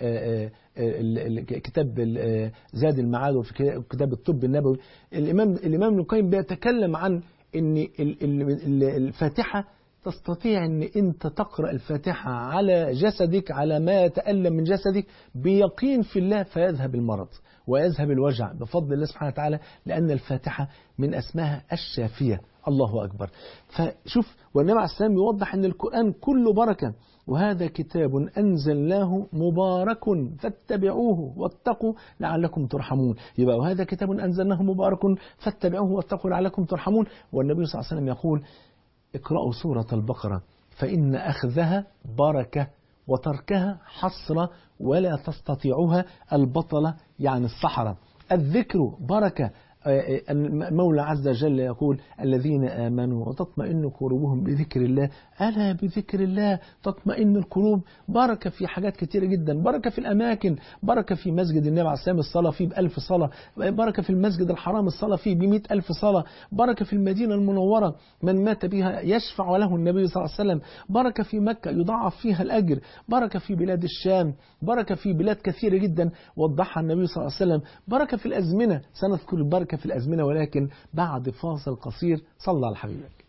كتاب زاد المعاد وفي كتاب الطب النبوي الإمام الإمام ابن القيم بيتكلم عن ان الفاتحة تستطيع ان انت تقرأ الفاتحة على جسدك على ما يتألم من جسدك بيقين في الله فيذهب المرض ويذهب الوجع بفضل الله سبحانه وتعالى لأن الفاتحة من أسماها الشافية الله أكبر فشوف والنبي عليه السلام يوضح أن القرآن كله بركة وهذا كتاب أنزلناه مبارك فاتبعوه واتقوا لعلكم ترحمون يبقى وهذا كتاب أنزلناه مبارك فاتبعوه واتقوا لعلكم ترحمون والنبي صلى الله عليه وسلم يقول اقرأوا سورة البقرة فإن أخذها بركة وتركها حسرة ولا تستطيعها البطلة يعني الصحراء الذكر بركة المولى عز وجل يقول الذين آمنوا وتطمئن قلوبهم بذكر الله ألا بذكر الله تطمئن القلوب بركة في حاجات كتيرة جدا بركة في الأماكن بركة في مسجد النبي عليه السلام الصلاة فيه بألف صلاة بركة في المسجد الحرام الصلاة فيه بمئة ألف صلاة بركة في المدينة المنورة من مات بها يشفع له النبي صلى الله عليه وسلم بركة في مكة يضاعف فيها الأجر بركة في بلاد الشام بركة في بلاد كثيرة جدا وضحها النبي صلى الله عليه وسلم بركة في الأزمنة سنذكر البركة في الأزمنة ولكن بعد فاصل قصير صلى على حبيبك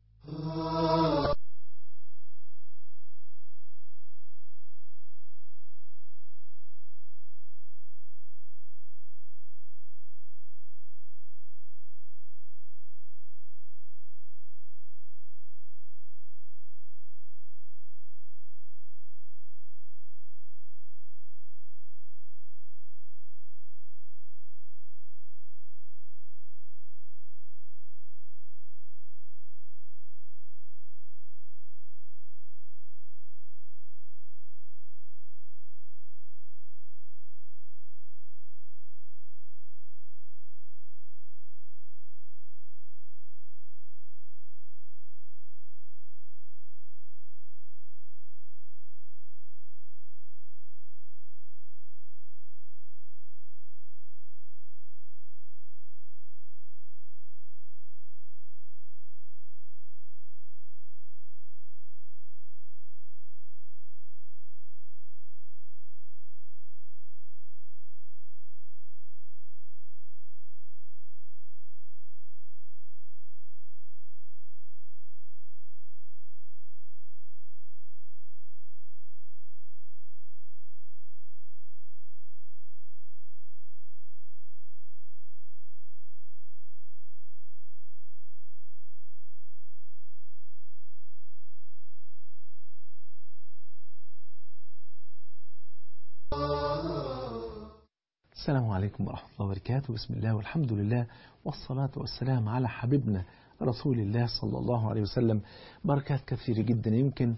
السلام عليكم ورحمة الله وبركاته بسم الله والحمد لله والصلاة والسلام على حبيبنا رسول الله صلى الله عليه وسلم بركات كثيرة جدا يمكن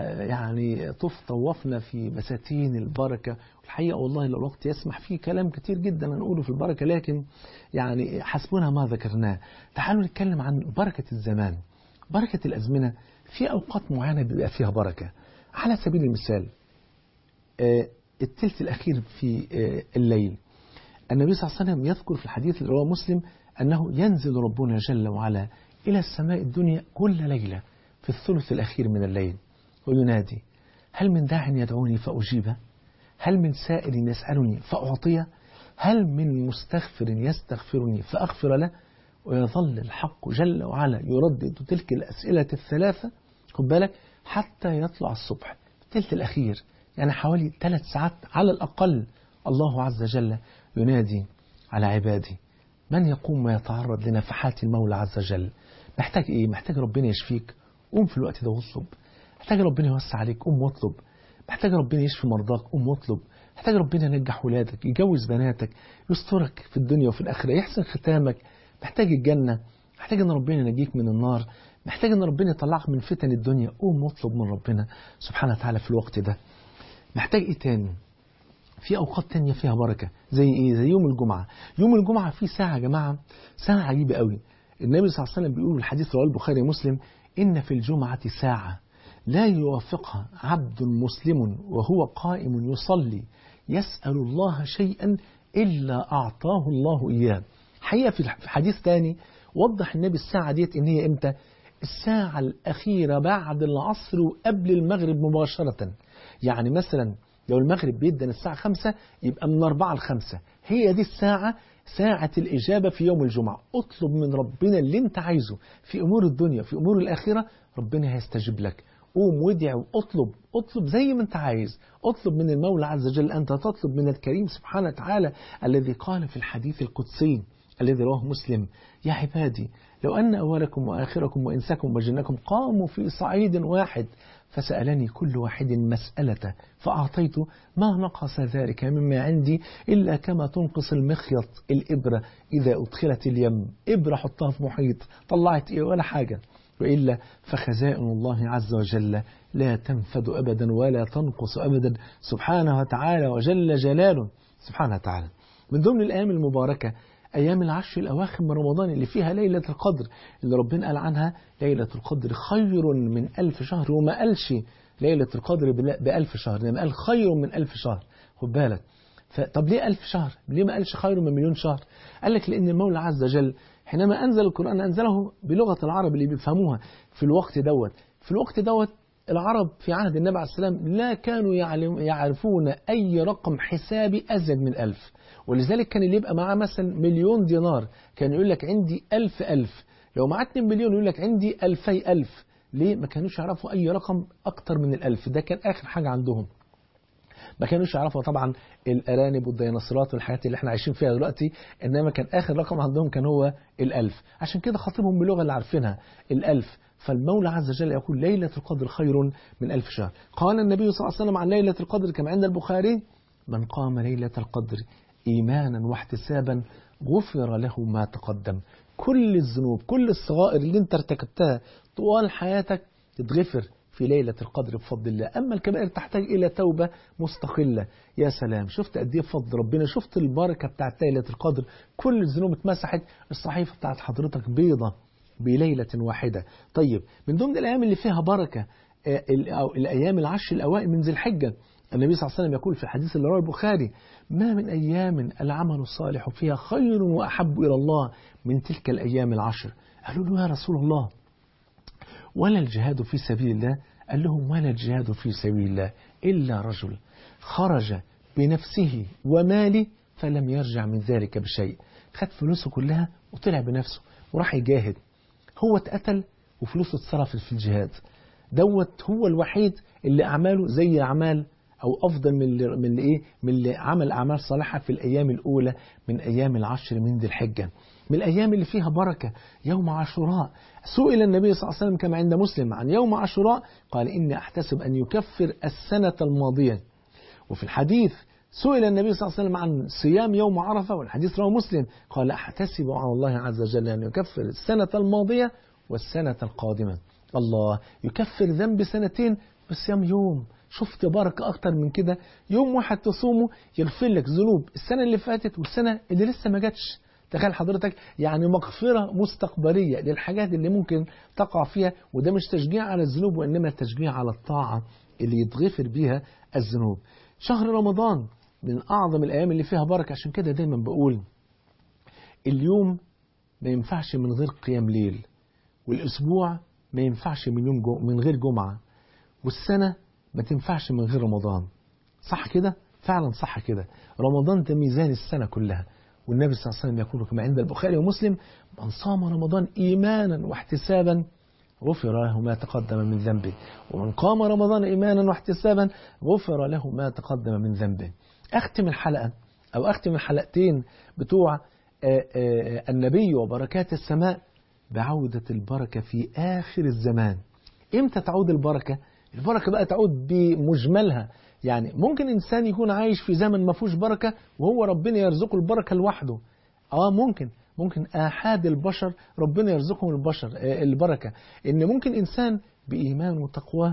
يعني طف طوفنا في بساتين البركة الحقيقة والله لو الوقت يسمح فيه كلام كتير جدا هنقوله في البركة لكن يعني حسبنا ما ذكرناه تعالوا نتكلم عن بركة الزمان بركة الأزمنة في أوقات معينة بيبقى فيها بركة على سبيل المثال الثلث الأخير في الليل النبي صلى الله عليه وسلم يذكر في الحديث اللي رواه مسلم أنه ينزل ربنا جل وعلا إلى السماء الدنيا كل ليلة في الثلث الأخير من الليل وينادي هل من داع يدعوني فأجيبه هل من سائل يسألني فأعطيه هل من مستغفر يستغفرني فأغفر له ويظل الحق جل وعلا يردد تلك الأسئلة الثلاثة خد بالك حتى يطلع الصبح الثلث الأخير يعني حوالي ثلاث ساعات على الأقل الله عز وجل ينادي على عبادي من يقوم ويتعرض لنفحات المولى عز وجل محتاج ايه محتاج ربنا يشفيك قوم في الوقت ده واطلب محتاج ربنا يوسع عليك قوم واطلب محتاج ربنا يشفي مرضاك قوم واطلب محتاج ربنا ينجح ولادك يجوز بناتك يسترك في الدنيا وفي الآخرة يحسن ختامك محتاج الجنة محتاج ان ربنا ينجيك من النار محتاج ان ربنا يطلعك من فتن الدنيا قوم واطلب من ربنا سبحانه وتعالى في الوقت ده محتاج ايه تاني في اوقات تانية فيها بركة زي ايه زي يوم الجمعة يوم الجمعة في ساعة يا جماعة ساعة عجيبة قوي النبي صلى الله عليه وسلم بيقول الحديث رواه البخاري ومسلم ان في الجمعة ساعة لا يوافقها عبد مسلم وهو قائم يصلي يسأل الله شيئا إلا أعطاه الله إياه حقيقة في حديث تاني وضح النبي الساعة ديت إن هي إمتى الساعة الأخيرة بعد العصر وقبل المغرب مباشرة يعني مثلا لو المغرب بيدن الساعة خمسة يبقى من أربعة لخمسة هي دي الساعة ساعة الإجابة في يوم الجمعة اطلب من ربنا اللي انت عايزه في أمور الدنيا في أمور الآخرة ربنا هيستجيب لك قوم وادع واطلب اطلب زي ما انت عايز اطلب من المولى عز وجل أنت تطلب من الكريم سبحانه وتعالى الذي قال في الحديث القدسي الذي رواه مسلم يا عبادي لو أن أولكم وآخركم وإنسكم وجنكم قاموا في صعيد واحد فسألني كل واحد مسألة فأعطيت ما نقص ذلك مما عندي إلا كما تنقص المخيط الإبرة إذا أدخلت اليم إبرة حطها في محيط طلعت إيه ولا حاجة وإلا فخزائن الله عز وجل لا تنفد أبدا ولا تنقص أبدا سبحانه وتعالى وجل جلاله سبحانه وتعالى من ضمن الأيام المباركة أيام العشر الأواخر من رمضان اللي فيها ليلة القدر اللي ربنا قال عنها ليلة القدر خير من ألف شهر وما قالش ليلة القدر بألف شهر لما قال خير من ألف شهر خد بالك طب ليه ألف شهر ليه ما قالش خير من مليون شهر قال لك لأن المولى عز وجل حينما أنزل القرآن أنزله بلغة العرب اللي بيفهموها في الوقت دوت في الوقت دوت العرب في عهد النبي عليه السلام لا كانوا يعرفون أي رقم حسابي أزيد من ألف ولذلك كان اللي يبقى معاه مثلا مليون دينار كان يقول لك عندي ألف ألف لو معاه 2 مليون يقول لك عندي ألفي ألف ليه ما كانوش يعرفوا أي رقم أكتر من الألف ده كان آخر حاجة عندهم ما كانوش يعرفوا طبعا الأرانب والديناصورات والحاجات اللي احنا عايشين فيها دلوقتي إنما كان آخر رقم عندهم كان هو الألف عشان كده خاطبهم باللغة اللي عارفينها الألف فالمولى عز وجل يقول ليلة القدر خير من ألف شهر قال النبي صلى الله عليه وسلم عن ليلة القدر كما عند البخاري من قام ليلة القدر إيمانا واحتسابا غفر له ما تقدم كل الذنوب كل الصغائر اللي انت ارتكبتها طوال حياتك تتغفر في ليلة القدر بفضل الله أما الكبائر تحتاج إلى توبة مستقلة يا سلام شفت قد ايه بفضل ربنا شفت البركة بتاعت ليلة القدر كل الذنوب اتمسحت الصحيفة بتاعت حضرتك بيضة بليلة واحدة طيب من ضمن الأيام اللي فيها بركة الأيام العشر الأوائل من ذي الحجة النبي صلى الله عليه وسلم يقول في الحديث اللي رواه البخاري ما من أيام العمل الصالح فيها خير وأحب إلى الله من تلك الأيام العشر قالوا له يا رسول الله ولا الجهاد في سبيل الله قال لهم ولا الجهاد في سبيل الله إلا رجل خرج بنفسه وماله فلم يرجع من ذلك بشيء خد فلوسه كلها وطلع بنفسه وراح يجاهد هو اتقتل وفلوسه اتصرفت في الجهاد دوت هو الوحيد اللي أعماله زي أعمال أو أفضل من اللي من اللي إيه من اللي عمل أعمال صالحة في الأيام الأولى من أيام العشر من ذي الحجة من الأيام اللي فيها بركة يوم عاشوراء سئل النبي صلى الله عليه وسلم كما عند مسلم عن يوم عاشوراء قال إني أحتسب أن يكفر السنة الماضية وفي الحديث سئل النبي صلى الله عليه وسلم عن صيام يوم عرفة والحديث رواه مسلم قال أحتسب على الله عز وجل أن يكفر السنة الماضية والسنة القادمة الله يكفر ذنب سنتين بصيام يوم شفت بركة أكتر من كده يوم واحد تصومه يغفر لك ذنوب السنة اللي فاتت والسنة اللي لسه ما جاتش تخيل حضرتك يعني مغفرة مستقبلية للحاجات اللي ممكن تقع فيها وده مش تشجيع على الذنوب وإنما تشجيع على الطاعة اللي يتغفر بيها الذنوب شهر رمضان من أعظم الأيام اللي فيها بركة عشان كده دايما بقول اليوم ما ينفعش من غير قيام ليل والأسبوع ما ينفعش من يوم جو من غير جمعة والسنة ما تنفعش من غير رمضان صح كده؟ فعلا صح كده رمضان ده ميزان السنة كلها والنبي صلى الله عليه وسلم يقول كما عند البخاري ومسلم من صام رمضان إيمانا واحتسابا غفر له ما تقدم من ذنبه ومن قام رمضان إيمانا واحتسابا غفر له ما تقدم من ذنبه أختم الحلقة أو أختم الحلقتين بتوع النبي وبركات السماء بعودة البركة في آخر الزمان إمتى تعود البركة؟ البركة بقى تعود بمجملها يعني ممكن إنسان يكون عايش في زمن ما فيهوش بركة وهو ربنا يرزقه البركة لوحده اه ممكن ممكن آحاد البشر ربنا يرزقهم البشر البركة إن ممكن إنسان بإيمان وتقواه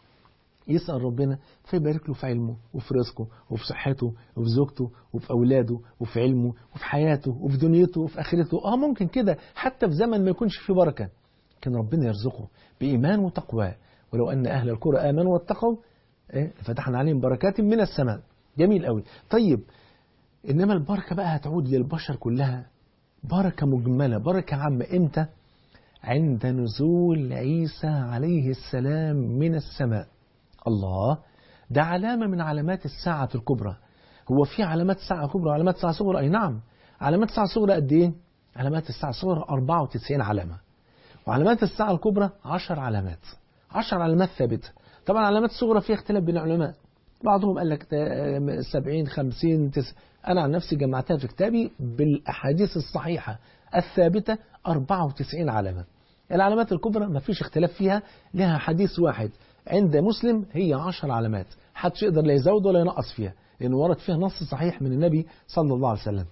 يسأل ربنا فيبارك له في علمه وفي رزقه وفي صحته وفي زوجته وفي أولاده وفي علمه وفي حياته وفي دنيته وفي آخرته آه ممكن كده حتى في زمن ما يكونش فيه بركة كان ربنا يرزقه بإيمان وتقواه ولو أن أهل القرى آمنوا واتقوا فتحنا عليهم بركات من السماء جميل قوي طيب إنما البركة بقى هتعود للبشر كلها بركة مجملة بركة عامة إمتى عند نزول عيسى عليه السلام من السماء الله ده علامة من علامات الساعة الكبرى هو في علامات ساعة كبرى وعلامات ساعة صغرى أي نعم علامات الساعة الصغرى قد إيه علامات الساعة الصغرى 94 علامة وعلامات الساعة الكبرى 10 علامات 10 علامات ثابتة طبعا علامات الصغرى فيها اختلاف بين العلماء بعضهم قال لك 70 50 9 أنا عن نفسي جمعتها في كتابي بالأحاديث الصحيحة الثابتة 94 علامة العلامات الكبرى ما فيش اختلاف فيها لها حديث واحد عند مسلم هي 10 علامات حدش يقدر لا يزود ولا ينقص فيها لأن ورد فيها نص صحيح من النبي صلى الله عليه وسلم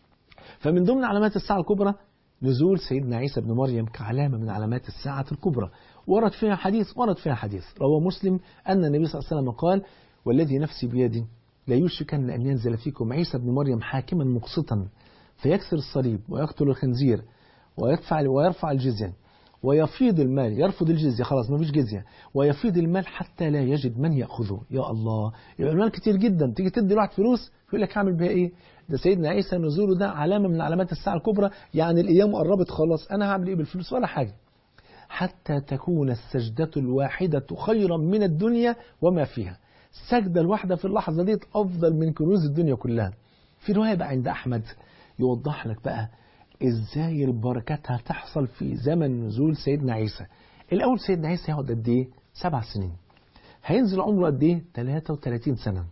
فمن ضمن علامات الساعة الكبرى نزول سيدنا عيسى بن مريم كعلامة من علامات الساعة الكبرى ورد فيها حديث ورد فيها حديث روى مسلم أن النبي صلى الله عليه وسلم قال والذي نفسي بيدي لا يوشكن أن ينزل فيكم عيسى بن مريم حاكما مقسطا فيكسر الصليب ويقتل الخنزير ويدفع ويرفع الجزية ويفيض المال يرفض الجزية خلاص ما فيش جزية ويفيض المال حتى لا يجد من يأخذه يا الله يبقى المال كتير جدا تيجي تدي لواحد فلوس يقول لك هعمل بيها ايه ده سيدنا عيسى نزوله ده علامة من علامات الساعة الكبرى يعني الأيام قربت خلاص أنا هعمل ايه بالفلوس ولا حاجة حتى تكون السجدة الواحدة خيرا من الدنيا وما فيها السجدة الواحدة في اللحظة دي أفضل من كنوز الدنيا كلها في رواية بقى عند أحمد يوضح لك بقى ازاي البركات هتحصل في زمن نزول سيدنا عيسى الاول سيدنا عيسى هيقعد قد ايه سبع سنين هينزل عمره قد ايه 33 سنه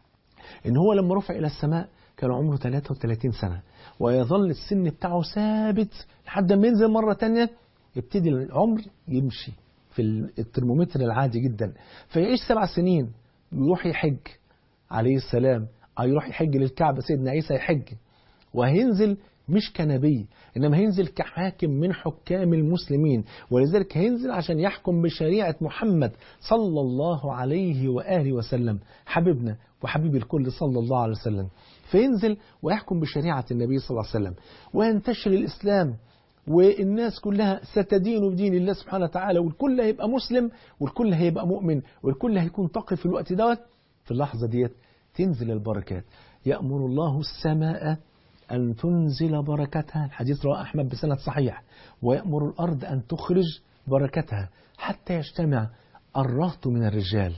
ان هو لما رفع الى السماء كان عمره 33 سنه ويظل السن بتاعه ثابت لحد ما ينزل مره تانية يبتدي العمر يمشي في الترمومتر العادي جدا فيعيش سبع سنين يروح يحج عليه السلام أو يروح يحج للكعبة سيدنا عيسى يحج وهينزل مش كنبي إنما هينزل كحاكم من حكام المسلمين ولذلك هينزل عشان يحكم بشريعة محمد صلى الله عليه وآله وسلم حبيبنا وحبيب الكل صلى الله عليه وسلم فينزل ويحكم بشريعة النبي صلى الله عليه وسلم وينتشر الإسلام والناس كلها ستدين بدين الله سبحانه وتعالى والكل هيبقى مسلم والكل هيبقى مؤمن والكل هيكون تقي في الوقت دوت في اللحظة ديت تنزل البركات يأمر الله السماء أن تنزل بركتها الحديث رواه أحمد بسند صحيح ويأمر الأرض أن تخرج بركتها حتى يجتمع الرهط من الرجال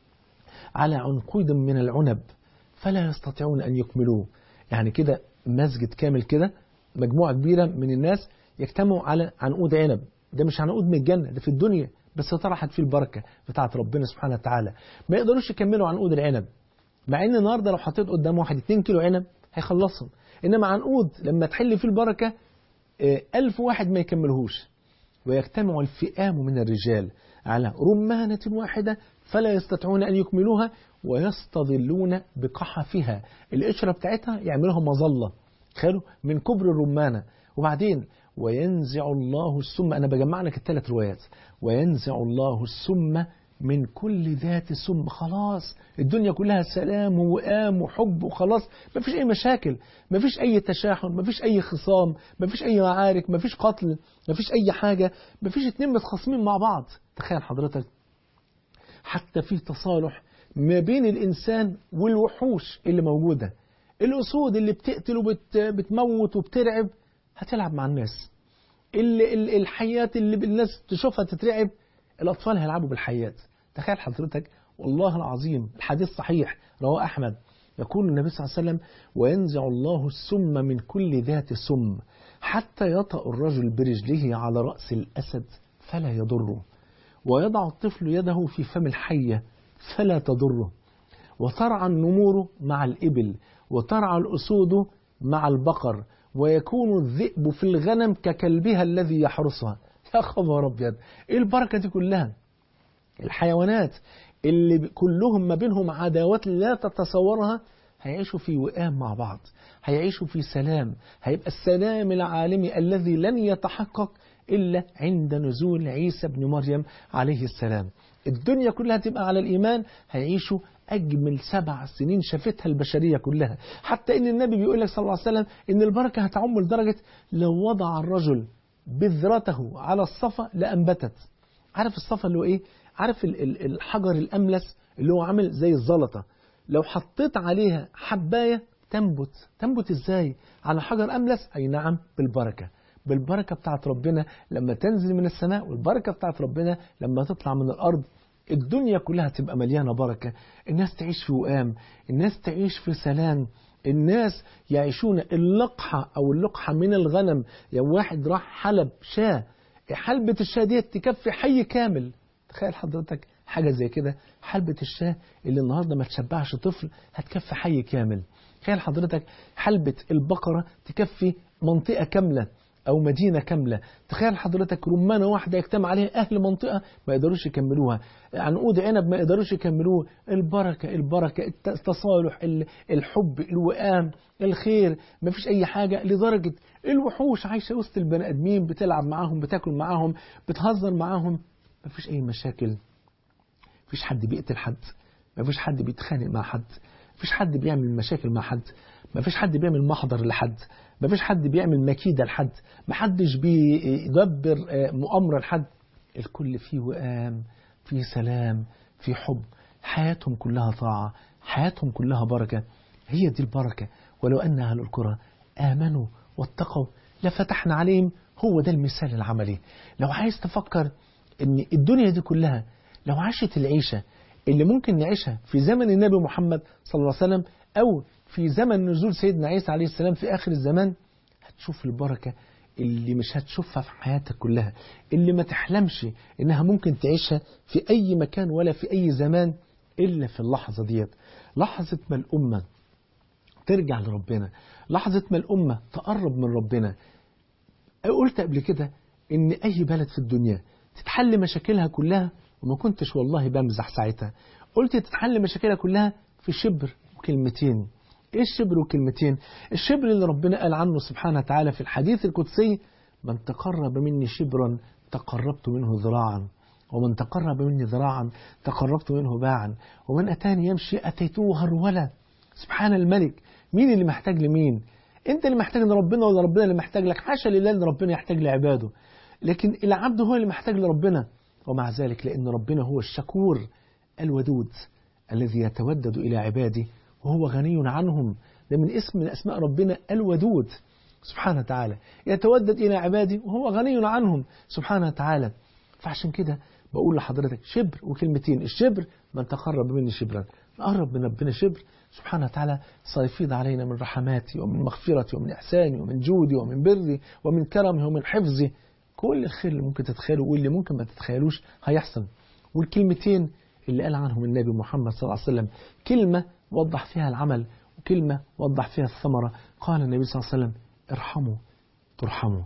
على عنقود من العنب فلا يستطيعون أن يكملوه يعني كده مسجد كامل كده مجموعة كبيرة من الناس يجتمعوا على عنقود عنب ده مش عنقود من الجنة ده في الدنيا بس طرحت فيه البركة بتاعت ربنا سبحانه وتعالى ما يقدروش يكملوا عنقود العنب مع ان النهارده لو حطيت قدام واحد 2 كيلو عنب هيخلصهم انما عنقود لما تحل فيه البركة ألف واحد ما يكملهوش ويجتمع الفئام من الرجال على رمانة واحدة فلا يستطيعون أن يكملوها ويستظلون بقحفها القشرة بتاعتها يعملوها مظلة خلوا من كبر الرمانة وبعدين وينزع الله السم أنا بجمع لك الثلاث روايات وينزع الله السم من كل ذات سم خلاص الدنيا كلها سلام وقام وحب وخلاص ما فيش أي مشاكل ما فيش أي تشاحن ما فيش أي خصام ما فيش أي معارك ما فيش قتل ما فيش أي حاجة ما فيش اتنين متخاصمين مع بعض تخيل حضرتك حتى في تصالح ما بين الإنسان والوحوش اللي موجودة الأسود اللي بتقتل وبتموت وبترعب هتلعب مع الناس الحيات اللي الناس تشوفها تترعب الأطفال هيلعبوا بالحيات تخيل حضرتك والله العظيم الحديث صحيح رواه أحمد يقول النبي صلى الله عليه وسلم وينزع الله السم من كل ذات سم حتى يطأ الرجل برجله على رأس الأسد فلا يضره ويضع الطفل يده في فم الحية فلا تضره وترعى النمور مع الإبل وترعى الأسود مع البقر ويكون الذئب في الغنم ككلبها الذي يحرسها يا خبر أبيض إيه البركة دي كلها الحيوانات اللي كلهم ما بينهم عداوات لا تتصورها هيعيشوا في وئام مع بعض هيعيشوا في سلام هيبقى السلام العالمي الذي لن يتحقق إلا عند نزول عيسى بن مريم عليه السلام الدنيا كلها تبقى على الإيمان هيعيشوا أجمل سبع سنين شافتها البشرية كلها حتى إن النبي بيقول لك صلى الله عليه وسلم إن البركة هتعم لدرجة لو وضع الرجل بذرته على الصفا لأنبتت عارف الصفا اللي هو إيه عارف الحجر الأملس اللي هو عامل زي الزلطة لو حطيت عليها حباية تنبت تنبت إزاي على حجر أملس أي نعم بالبركة بالبركة بتاعت ربنا لما تنزل من السماء والبركة بتاعت ربنا لما تطلع من الأرض الدنيا كلها تبقى مليانة بركة الناس تعيش في وئام الناس تعيش في سلام الناس يعيشون اللقحة أو اللقحة من الغنم يعني واحد راح حلب شاه حلبة الشاه دي تكفي حي كامل تخيل حضرتك حاجة زي كده حلبة الشاه اللي النهاردة ما تشبعش طفل هتكفي حي كامل تخيل حضرتك حلبة البقرة تكفي منطقة كاملة أو مدينة كاملة تخيل حضرتك رمانة واحدة يجتمع عليها أهل منطقة ما يقدروش يكملوها عنقود عنب ما يقدروش يكملوه البركة البركة التصالح الحب الوئام الخير ما فيش أي حاجة لدرجة الوحوش عايشة وسط البني آدمين بتلعب معاهم بتاكل معاهم بتهزر معاهم ما فيش أي مشاكل ما فيش حد بيقتل حد ما فيش حد بيتخانق مع حد ما فيش حد بيعمل مشاكل مع حد ما فيش حد بيعمل محضر لحد ما فيش حد بيعمل مكيدة لحد ما حدش بيدبر مؤامرة لحد الكل فيه وئام فيه سلام فيه حب حياتهم كلها طاعة حياتهم كلها بركة هي دي البركة ولو أن أهل القرى آمنوا واتقوا لفتحنا عليهم هو ده المثال العملي لو عايز تفكر ان الدنيا دي كلها لو عاشت العيشة اللي ممكن نعيشها في زمن النبي محمد صلى الله عليه وسلم أو في زمن نزول سيدنا عيسى عليه السلام في آخر الزمان هتشوف البركة اللي مش هتشوفها في حياتك كلها اللي ما تحلمش إنها ممكن تعيشها في أي مكان ولا في أي زمان إلا في اللحظة ديت لحظة ما الأمة ترجع لربنا لحظة ما الأمة تقرب من ربنا قلت قبل كده إن أي بلد في الدنيا تتحل مشاكلها كلها وما كنتش والله بمزح ساعتها قلت تتحل مشاكلها كلها في شبر وكلمتين ايه الشبر وكلمتين الشبر اللي ربنا قال عنه سبحانه وتعالى في الحديث القدسي من تقرب مني شبرا تقربت منه ذراعا ومن تقرب مني ذراعا تقربت منه باعا ومن أتاني يمشي أتيته هرولا سبحان الملك مين اللي محتاج لمين انت اللي محتاج لربنا ولا ربنا اللي محتاج لك حاشا لله ان ربنا يحتاج لعباده لكن العبد هو اللي محتاج لربنا ومع ذلك لأن ربنا هو الشكور الودود الذي يتودد إلى عباده وهو غني عنهم ده من اسم من أسماء ربنا الودود سبحانه وتعالى يتودد إلى عباده وهو غني عنهم سبحانه وتعالى فعشان كده بقول لحضرتك شبر وكلمتين الشبر من تقرب مني شبرا نقرب من ربنا شبر سبحانه وتعالى سيفيض علينا من رحماتي ومن مغفرتي ومن إحساني ومن جودي ومن بري ومن كرمه ومن حفظي كل الخير اللي ممكن تتخيله واللي ممكن ما تتخيلوش هيحصل والكلمتين اللي قال عنهم النبي محمد صلى الله عليه وسلم كلمة وضح فيها العمل وكلمة وضح فيها الثمرة قال النبي صلى الله عليه وسلم ارحموا ترحموا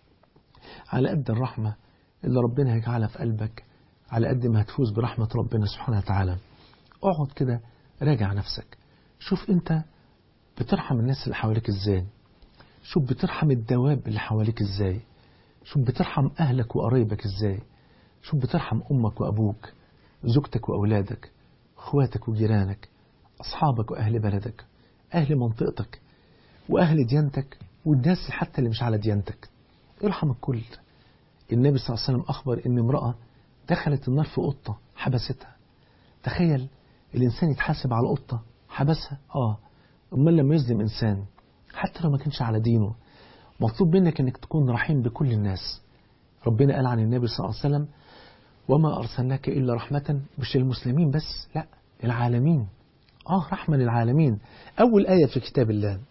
على قد الرحمة اللي ربنا هيجعلها في قلبك على قد ما هتفوز برحمة ربنا سبحانه وتعالى اقعد كده راجع نفسك شوف انت بترحم الناس اللي حواليك ازاي شوف بترحم الدواب اللي حواليك ازاي شوف بترحم أهلك وقرايبك إزاي شوف بترحم أمك وأبوك زوجتك وأولادك أخواتك وجيرانك أصحابك وأهل بلدك أهل منطقتك وأهل ديانتك والناس حتى اللي مش على ديانتك ارحم الكل النبي صلى الله عليه وسلم أخبر إن امرأة دخلت النار في قطة حبستها تخيل الإنسان يتحاسب على قطة حبسها آه أمال لما يظلم إنسان حتى لو ما كانش على دينه مطلوب منك انك تكون رحيم بكل الناس ربنا قال عن النبي صلى الله عليه وسلم وما أرسلناك إلا رحمة مش للمسلمين بس لا العالمين آه رحمة للعالمين أول آية في كتاب الله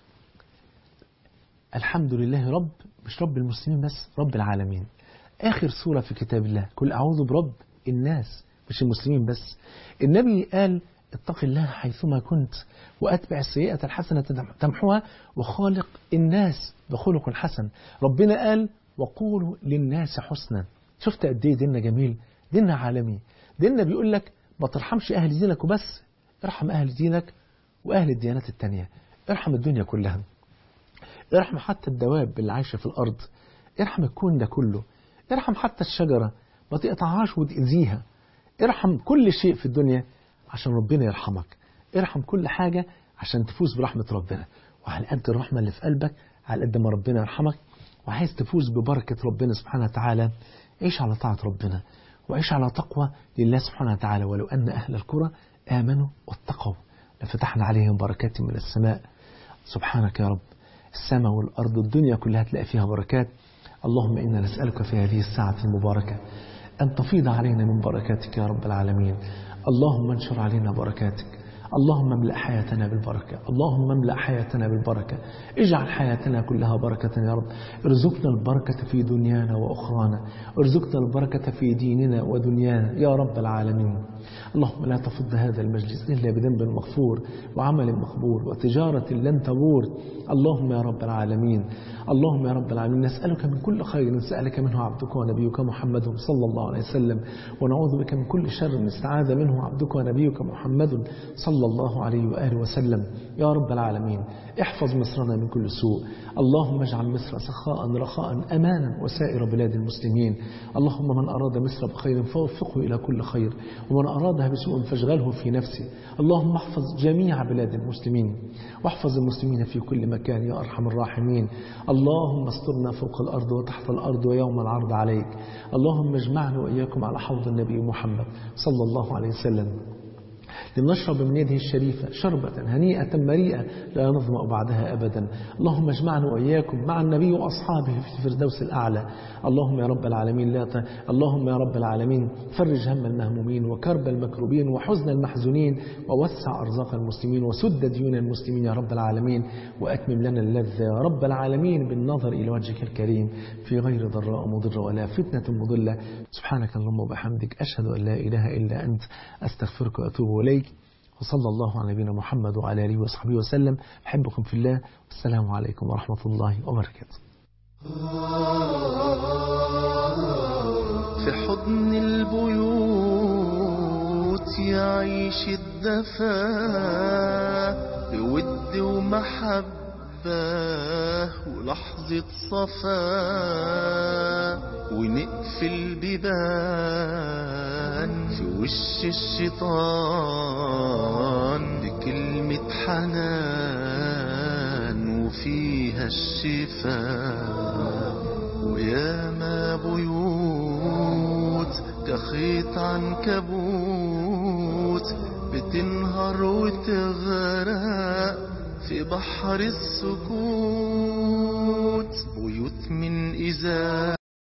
الحمد لله رب مش رب المسلمين بس رب العالمين آخر سورة في كتاب الله كل أعوذ برب الناس مش المسلمين بس النبي قال اتق الله حيثما كنت وأتبع السيئة الحسنة تمحوها وخالق الناس بخلق حسن ربنا قال وقولوا للناس حسنا شفت قد ايه ديننا جميل ديننا عالمي ديننا بيقول لك ما ترحمش أهل دينك وبس ارحم أهل دينك وأهل الديانات التانية ارحم الدنيا كلها ارحم حتى الدواب اللي عايشة في الأرض ارحم الكون ده كله ارحم حتى الشجرة ما تقطعهاش وتأذيها ارحم كل شيء في الدنيا عشان ربنا يرحمك ارحم كل حاجة عشان تفوز برحمة ربنا وعلى قد الرحمة اللي في قلبك على قد ما ربنا يرحمك وعايز تفوز ببركة ربنا سبحانه وتعالى عيش على طاعة ربنا وعيش على تقوى لله سبحانه وتعالى ولو أن أهل القرى آمنوا واتقوا لفتحنا عليهم بركات من السماء سبحانك يا رب السماء والأرض الدنيا كلها تلاقي فيها بركات اللهم إنا نسألك في هذه الساعة المباركة أن تفيض علينا من بركاتك يا رب العالمين اللهم انشر علينا بركاتك اللهم املأ حياتنا بالبركة اللهم املأ حياتنا بالبركة اجعل حياتنا كلها بركة يا رب ارزقنا البركة في دنيانا وأخرانا ارزقنا البركة في ديننا ودنيانا يا رب العالمين اللهم لا تفض هذا المجلس إلا بذنب مغفور وعمل مقبول وتجارة لن تبور اللهم يا رب العالمين اللهم يا رب العالمين نسألك من كل خير سألك منه عبدك ونبيك محمد صلى الله عليه وسلم ونعوذ بك من كل شر استعاذ منه عبدك ونبيك محمد صلى الله عليه وآله وسلم يا رب العالمين احفظ مصرنا من كل سوء اللهم اجعل مصر سخاء رخاء أمانا وسائر بلاد المسلمين اللهم من أراد مصر بخير فوفقه إلى كل خير ومن أرادها بسوء فاشغله في نفسه اللهم احفظ جميع بلاد المسلمين واحفظ المسلمين في كل مكان يا أرحم الراحمين اللهم استرنا فوق الأرض وتحت الأرض ويوم العرض عليك اللهم اجمعنا وإياكم على حوض النبي محمد صلى الله عليه وسلم لنشرب من يده الشريفة شربة هنيئة مريئة لا نظمأ بعدها أبدا اللهم اجمعنا وإياكم مع النبي وأصحابه في الفردوس الأعلى اللهم يا رب العالمين لا ت... اللهم يا رب العالمين فرج هم المهمومين وكرب المكروبين وحزن المحزونين ووسع أرزاق المسلمين وسد ديون المسلمين يا رب العالمين وأتمم لنا اللذة يا رب العالمين بالنظر إلى وجهك الكريم في غير ضراء مضرة ولا فتنة مضلة سبحانك اللهم وبحمدك أشهد أن لا إله إلا أنت أستغفرك وأتوب إليك وصلى الله على نبينا محمد وعلى آله وصحبه وسلم أحبكم في الله والسلام عليكم ورحمة الله وبركاته في حضن البيوت يعيش الدفا بود ومحبة ولحظة صفا ونقفل بيبان في وش الشيطان بكلمة حنان وفيها الشفاء وياما بيوت كخيط عنكبوت بتنهار وتغرق في بحر السكوت بيوت من إزاز